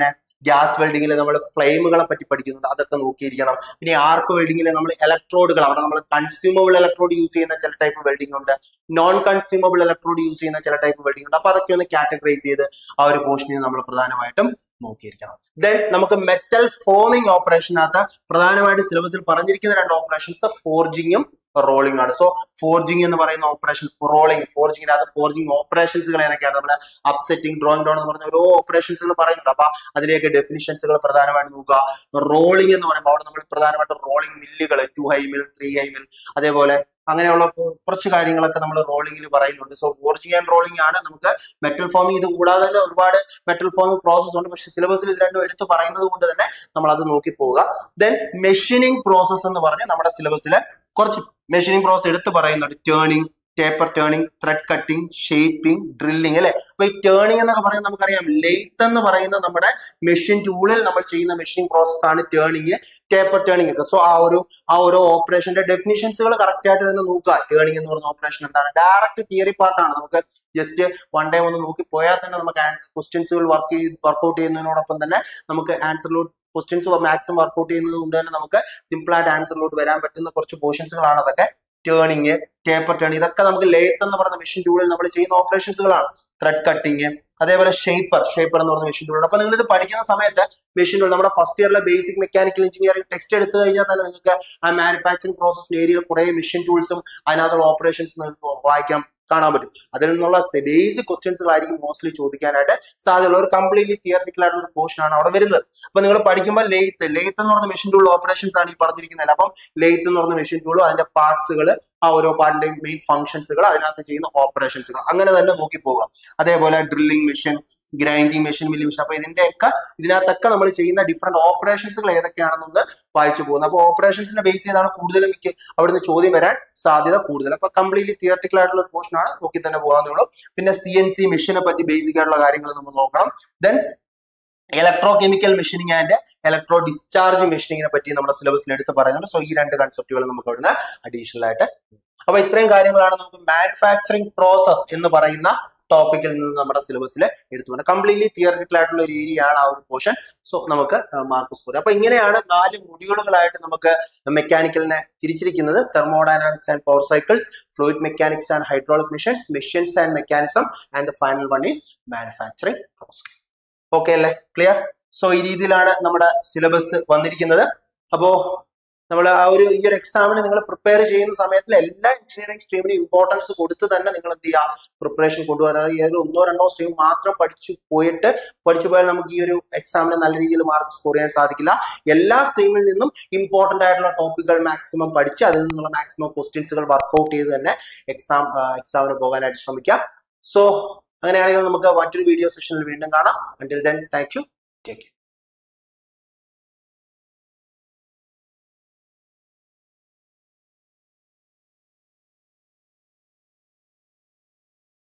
[SPEAKER 1] ഗ്യാസ് വെൽഡിങ്ങിൽ നമ്മൾ ഫ്ലെയിമുകളെ പറ്റി പഠിക്കുന്നുണ്ട് അതൊക്കെ നോക്കിയിരിക്കണം പിന്നെ ആർക്ക് വെൽഡിങ്ങിൽ നമ്മൾ ഇലക്ട്രോഡുകൾ അവിടെ നമ്മൾ കൺസ്യൂമബിൾ ഇലക്ട്രോഡ് യൂസ് ചെയ്യുന്ന ചില ടൈപ്പ് വെൽഡിംഗ് ഉണ്ട് നോൺ കൺസ്യൂമബിൾ ഇലക്ട്രോഡ് യൂസ് ചെയ്യുന്ന ചില ടൈപ്പ് വെൽഡിംഗ് ഉണ്ട് അപ്പൊ അതൊക്കെ ഒന്ന് കാറ്റഗറൈസ് ചെയ്ത് ആ ഒരു പോർഷനിൽ നമ്മൾ പ്രധാനമായിട്ടും നോക്കിയിരിക്കണം ദെൻ നമുക്ക് മെറ്റൽ ഫോമിംഗ് ഓപ്പറേഷനകത്ത് പ്രധാനമായിട്ട് സിലബസിൽ പറഞ്ഞിരിക്കുന്ന രണ്ട് ഓപ്പറേഷൻസ് ഫോർജിങ്ങും റോളിംഗ് ആണ് സോ ഫോർജിങ് എന്ന് പറയുന്ന ഓപ്പറേഷൻ റോളിംഗ് ഫോർജിങ്ങിനകത്ത് ഫോർജിങ് ഓപ്പറേഷൻസുകൾ ഏതൊക്കെയാണ് നമ്മുടെ അപ്സെറ്റിംഗ് ഡ്രോയിങ് ഡൗൺ എന്ന് പറഞ്ഞ ഓരോ ഓപ്പറേഷൻസുകൾ പറയുന്നുണ്ട് അപ്പൊ അതിലേക്ക് ഡെഫിനിഷൻസുകൾ പ്രധാനമായിട്ട് നോക്കുക റോളിംഗ് എന്ന് പറയുമ്പോൾ അവിടെ നമ്മൾ പ്രധാനമായിട്ട് റോളിംഗ് മില്ലുകൾ two high mill three high mill അതേപോലെ അങ്ങനെയുള്ള കുറച്ച് കാര്യങ്ങളൊക്കെ നമ്മൾ റോളിംഗിൽ പറയുന്നുണ്ട് സോ ഫോർജിങ് ആൻഡ് റോളിംഗ് ആണ് നമുക്ക് മെറ്റൽ ഫോമിംഗ് ഇത് കൂടാതെ തന്നെ ഒരുപാട് മെറ്റൽ ഫോമിംഗ് പ്രോസസ് ഉണ്ട് പക്ഷെ സിലബസിൽ ഇത് രണ്ടും എടുത്ത് പറയുന്നത് കൊണ്ട് തന്നെ നമ്മൾ അത് നോക്കി പോവുക ദെൻ മെഷീനിങ് പ്രോസസ് എന്ന് പറഞ്ഞ് നമ്മുടെ സിലബസിൽ കുറച്ച് മെഷീനിങ് പ്രോസസ് എടുത്ത് പറയുന്നുണ്ട് turning taper turning thread cutting shaping drilling അല്ലെ അപ്പൊ ഈ ടേണിംഗ് എന്നൊക്കെ പറയുന്നത് നമുക്കറിയാം ലെയ്ത്ത് എന്ന് പറയുന്ന നമ്മുടെ മെഷീൻ ടൂളിൽ നമ്മൾ ചെയ്യുന്ന മെഷീൻ പ്രോസസ് ആണ് ടേണിംഗ് ടേപ്പർ ടേണിംഗ് ഒക്കെ സോ ആ ഒരു ആ ഓരോ ഓപ്പറേഷന്റെ ഡെഫിനിഷൻസുകൾ കറക്റ്റ് ആയിട്ട് തന്നെ നോക്കുക ടേണിംഗ് എന്ന് പറയുന്ന ഓപ്പറേഷൻ എന്താണ് ഡയറക്റ്റ് തിയറി പാർട്ടാണ് നമുക്ക് ജസ്റ്റ് വൺ ഡേ ഒന്ന് നോക്കി പോയാൽ തന്നെ നമുക്ക് ക്വസ്റ്റ്യൻസുകൾ വർക്ക് ചെയ്ത് വർക്ക്ഔട്ട് ചെയ്യുന്നതിനോടൊപ്പം തന്നെ നമുക്ക് ആൻസറിലോട്ട് ക്വസ്റ്റ്യൻസ് മാക്സിമം വർക്ക്ഔട്ട് ചെയ്യുന്നത് കൊണ്ട് തന്നെ നമുക്ക് സിമ്പിൾ ആയിട്ട് ആൻസറിലോട്ട് വരാൻ പറ്റുന്ന കുറച്ച് പോർഷൻസുകളാണ് അതൊക്കെ ടേണിങ് ടേപ്പർ ടേൺ ഇതൊക്കെ നമുക്ക് ലേത്ത് എന്ന് പറയുന്ന മെഷീൻ ടൂളിൽ നമ്മൾ ചെയ്യുന്ന ഓപ്പറേഷൻസുകളാണ് ത്രെഡ് കട്ടിങ് അതേപോലെ ഷേപ്പർ ഷേപ്പർ എന്ന് പറയുന്ന മെഷീൻ ടൂൾ അപ്പൊ നിങ്ങൾ ഇത് പഠിക്കുന്ന സമയത്ത് മെഷീൻ ടൂൾ നമ്മുടെ ഫസ്റ്റ് ഇയറിലെ ബേസിക് മെക്കാനിക്കൽ എഞ്ചിനീയറിംഗ് ടെക്സ്റ്റ് എടുത്തു കഴിഞ്ഞാൽ തന്നെ നിങ്ങൾക്ക് ആ മാനുഫാക്ചറിംഗ് പ്രോസസ് ഏരിയയിൽ കുറെ മെഷീൻ ടൂൾസും അതിനകത്തുള്ള ഓപ്പറേഷൻസ് നിങ്ങൾക്ക് വായിക്കാം കാണാൻ പറ്റും അതിൽ നിന്നുള്ള ബേസിക് ക്വസ്റ്റ്യൻസുകളായിരിക്കും മോസ്റ്റ്ലി ചോദിക്കാനായിട്ട് സാധ്യതയുള്ള ഒരു കംപ്ലീറ്റ്ലി തിയറിറ്റിക്കൽ ആയിട്ടുള്ള ഒരു പോർഷൻ ആണ് അവിടെ വരുന്നത് അപ്പൊ നിങ്ങൾ പഠിക്കുമ്പോൾ ലെയ്ത്ത് ലെയ്ത്ത് എന്ന് പറഞ്ഞ മെഷീൻ ടൂൾ ഓപ്പറേഷൻസ് ആണ് ഈ പറഞ്ഞിരിക്കുന്നത് അപ്പം ലെയ്ത്ത് എന്ന് പറഞ്ഞ മെഷീൻ ടൂളും അതിന്റെ പാർട്സുകൾ ആ ഓരോ പാർട്ടിന്റെയും മെയിൻ ഫംഗ്ഷൻസുകൾ അതിനകത്ത് ചെയ്യുന്ന ഓപ്പറേഷൻസുകൾ അങ്ങനെ തന്നെ നോക്കി പോകാം അതേപോലെ drilling machine grinding machine milling machine അപ്പൊ ഇതിന്റെയൊക്കെ ഇതിനകത്തൊക്കെ നമ്മൾ ചെയ്യുന്ന ഡിഫറെന്റ് ഓപ്പറേഷൻസുകൾ ഏതൊക്കെയാണെന്നൊന്ന് വായിച്ചു പോകുന്നത് അപ്പൊ ഓപ്പറേഷൻസിനെ ബേസ് ചെയ്താണ് കൂടുതലും മിക്ക അവിടുന്ന് ചോദ്യം വരാൻ സാധ്യത കൂടുതൽ അപ്പൊ കംപ്ലീറ്റ്ലി തിയറട്ടിക്കൽ ആയിട്ടുള്ള പോർഷൻ ആണ് നോക്കി തന്നെ പോകാന്നുള്ളൂ പിന്നെ സി എൻ സി മെഷീനെ പറ്റി ബേസിക് ആയിട്ടുള്ള കാര്യങ്ങൾ നമ്മൾ നോക്കണം then electro chemical machining and electro discharge മെഷീനിങ്ങിനെ പറ്റി നമ്മുടെ സിലബസിൽ എടുത്ത് പറയുന്നുണ്ട് സോ ഈ രണ്ട് കൺസെപ്റ്റുകൾ നമുക്ക് അവിടുന്ന് അഡീഷണൽ ആയിട്ട് അപ്പൊ ഇത്രയും കാര്യങ്ങളാണ് നമുക്ക് മാനുഫാക്ചറിങ് പ്രോസസ് എന്ന് പറയുന്ന ടോപ്പിക്കിൽ നിന്ന് നമ്മുടെ സിലബസിൽ എടുത്തു പോകുന്നത് കംപ്ലീറ്റ്ലി തിയറിറ്റിക്കൽ ആയിട്ടുള്ള ഒരു ഏരിയ ആണ് ആ ഒരു പോർഷൻ സോ നമുക്ക് മാർക്ക് സ്കോർ അപ്പൊ ഇങ്ങനെയാണ് നാല് മൊഡ്യൂളുകളായിട്ട് നമുക്ക് മെക്കാനിക്കലിനെ തിരിച്ചിരിക്കുന്നത് thermodynamics and power cycles fluid mechanics and hydraulic machines machines and mechanism and the final one is manufacturing process okay അല്ലേ ക്ലിയർ സോ ഈ രീതിയിലാണ് നമ്മുടെ സിലബസ് വന്നിരിക്കുന്നത് അപ്പോ നമ്മൾ ആ ഒരു ഈ ഒരു എക്സാമിന് നിങ്ങൾ പ്രിപ്പയർ ചെയ്യുന്ന സമയത്തിൽ എല്ലാ എഞ്ചിനീയറിംഗ് സ്ട്രീമിനും ഇമ്പോർട്ടൻസ് കൊടുത്ത് തന്നെ നിങ്ങൾ എന്ത് ചെയ്യുക പ്രിപ്പറേഷൻ കൊണ്ടുവരാറ് ഏതൊരു ഒന്നോ രണ്ടോ സ്ട്രീം മാത്രം പഠിച്ചു പോയിട്ട് പഠിച്ചു പോയാൽ നമുക്ക് ഈ ഒരു എക്സാമിന് നല്ല രീതിയിൽ മാർക്ക് സ്കോർ ചെയ്യാൻ സാധിക്കില്ല എല്ലാ സ്ട്രീമിൽ നിന്നും ഇമ്പോർട്ടന്റ് ആയിട്ടുള്ള ടോപ്പിക്കുകൾ മാക്സിമം പഠിച്ച് അതിൽ നിന്നുള്ള മാക്സിമം ക്വസ്റ്റ്യൻസുകൾ വർക്ക്ഔട്ട് ചെയ്ത് തന്നെ എക്സാം എക്സാമിന് പോകാനായിട്ട് ശ്രമിക്കാം സോ അങ്ങനെയാണെങ്കിൽ നമുക്ക് മറ്റൊരു വീഡിയോ സെഷനിൽ വീണ്ടും കാണാം until then thank you take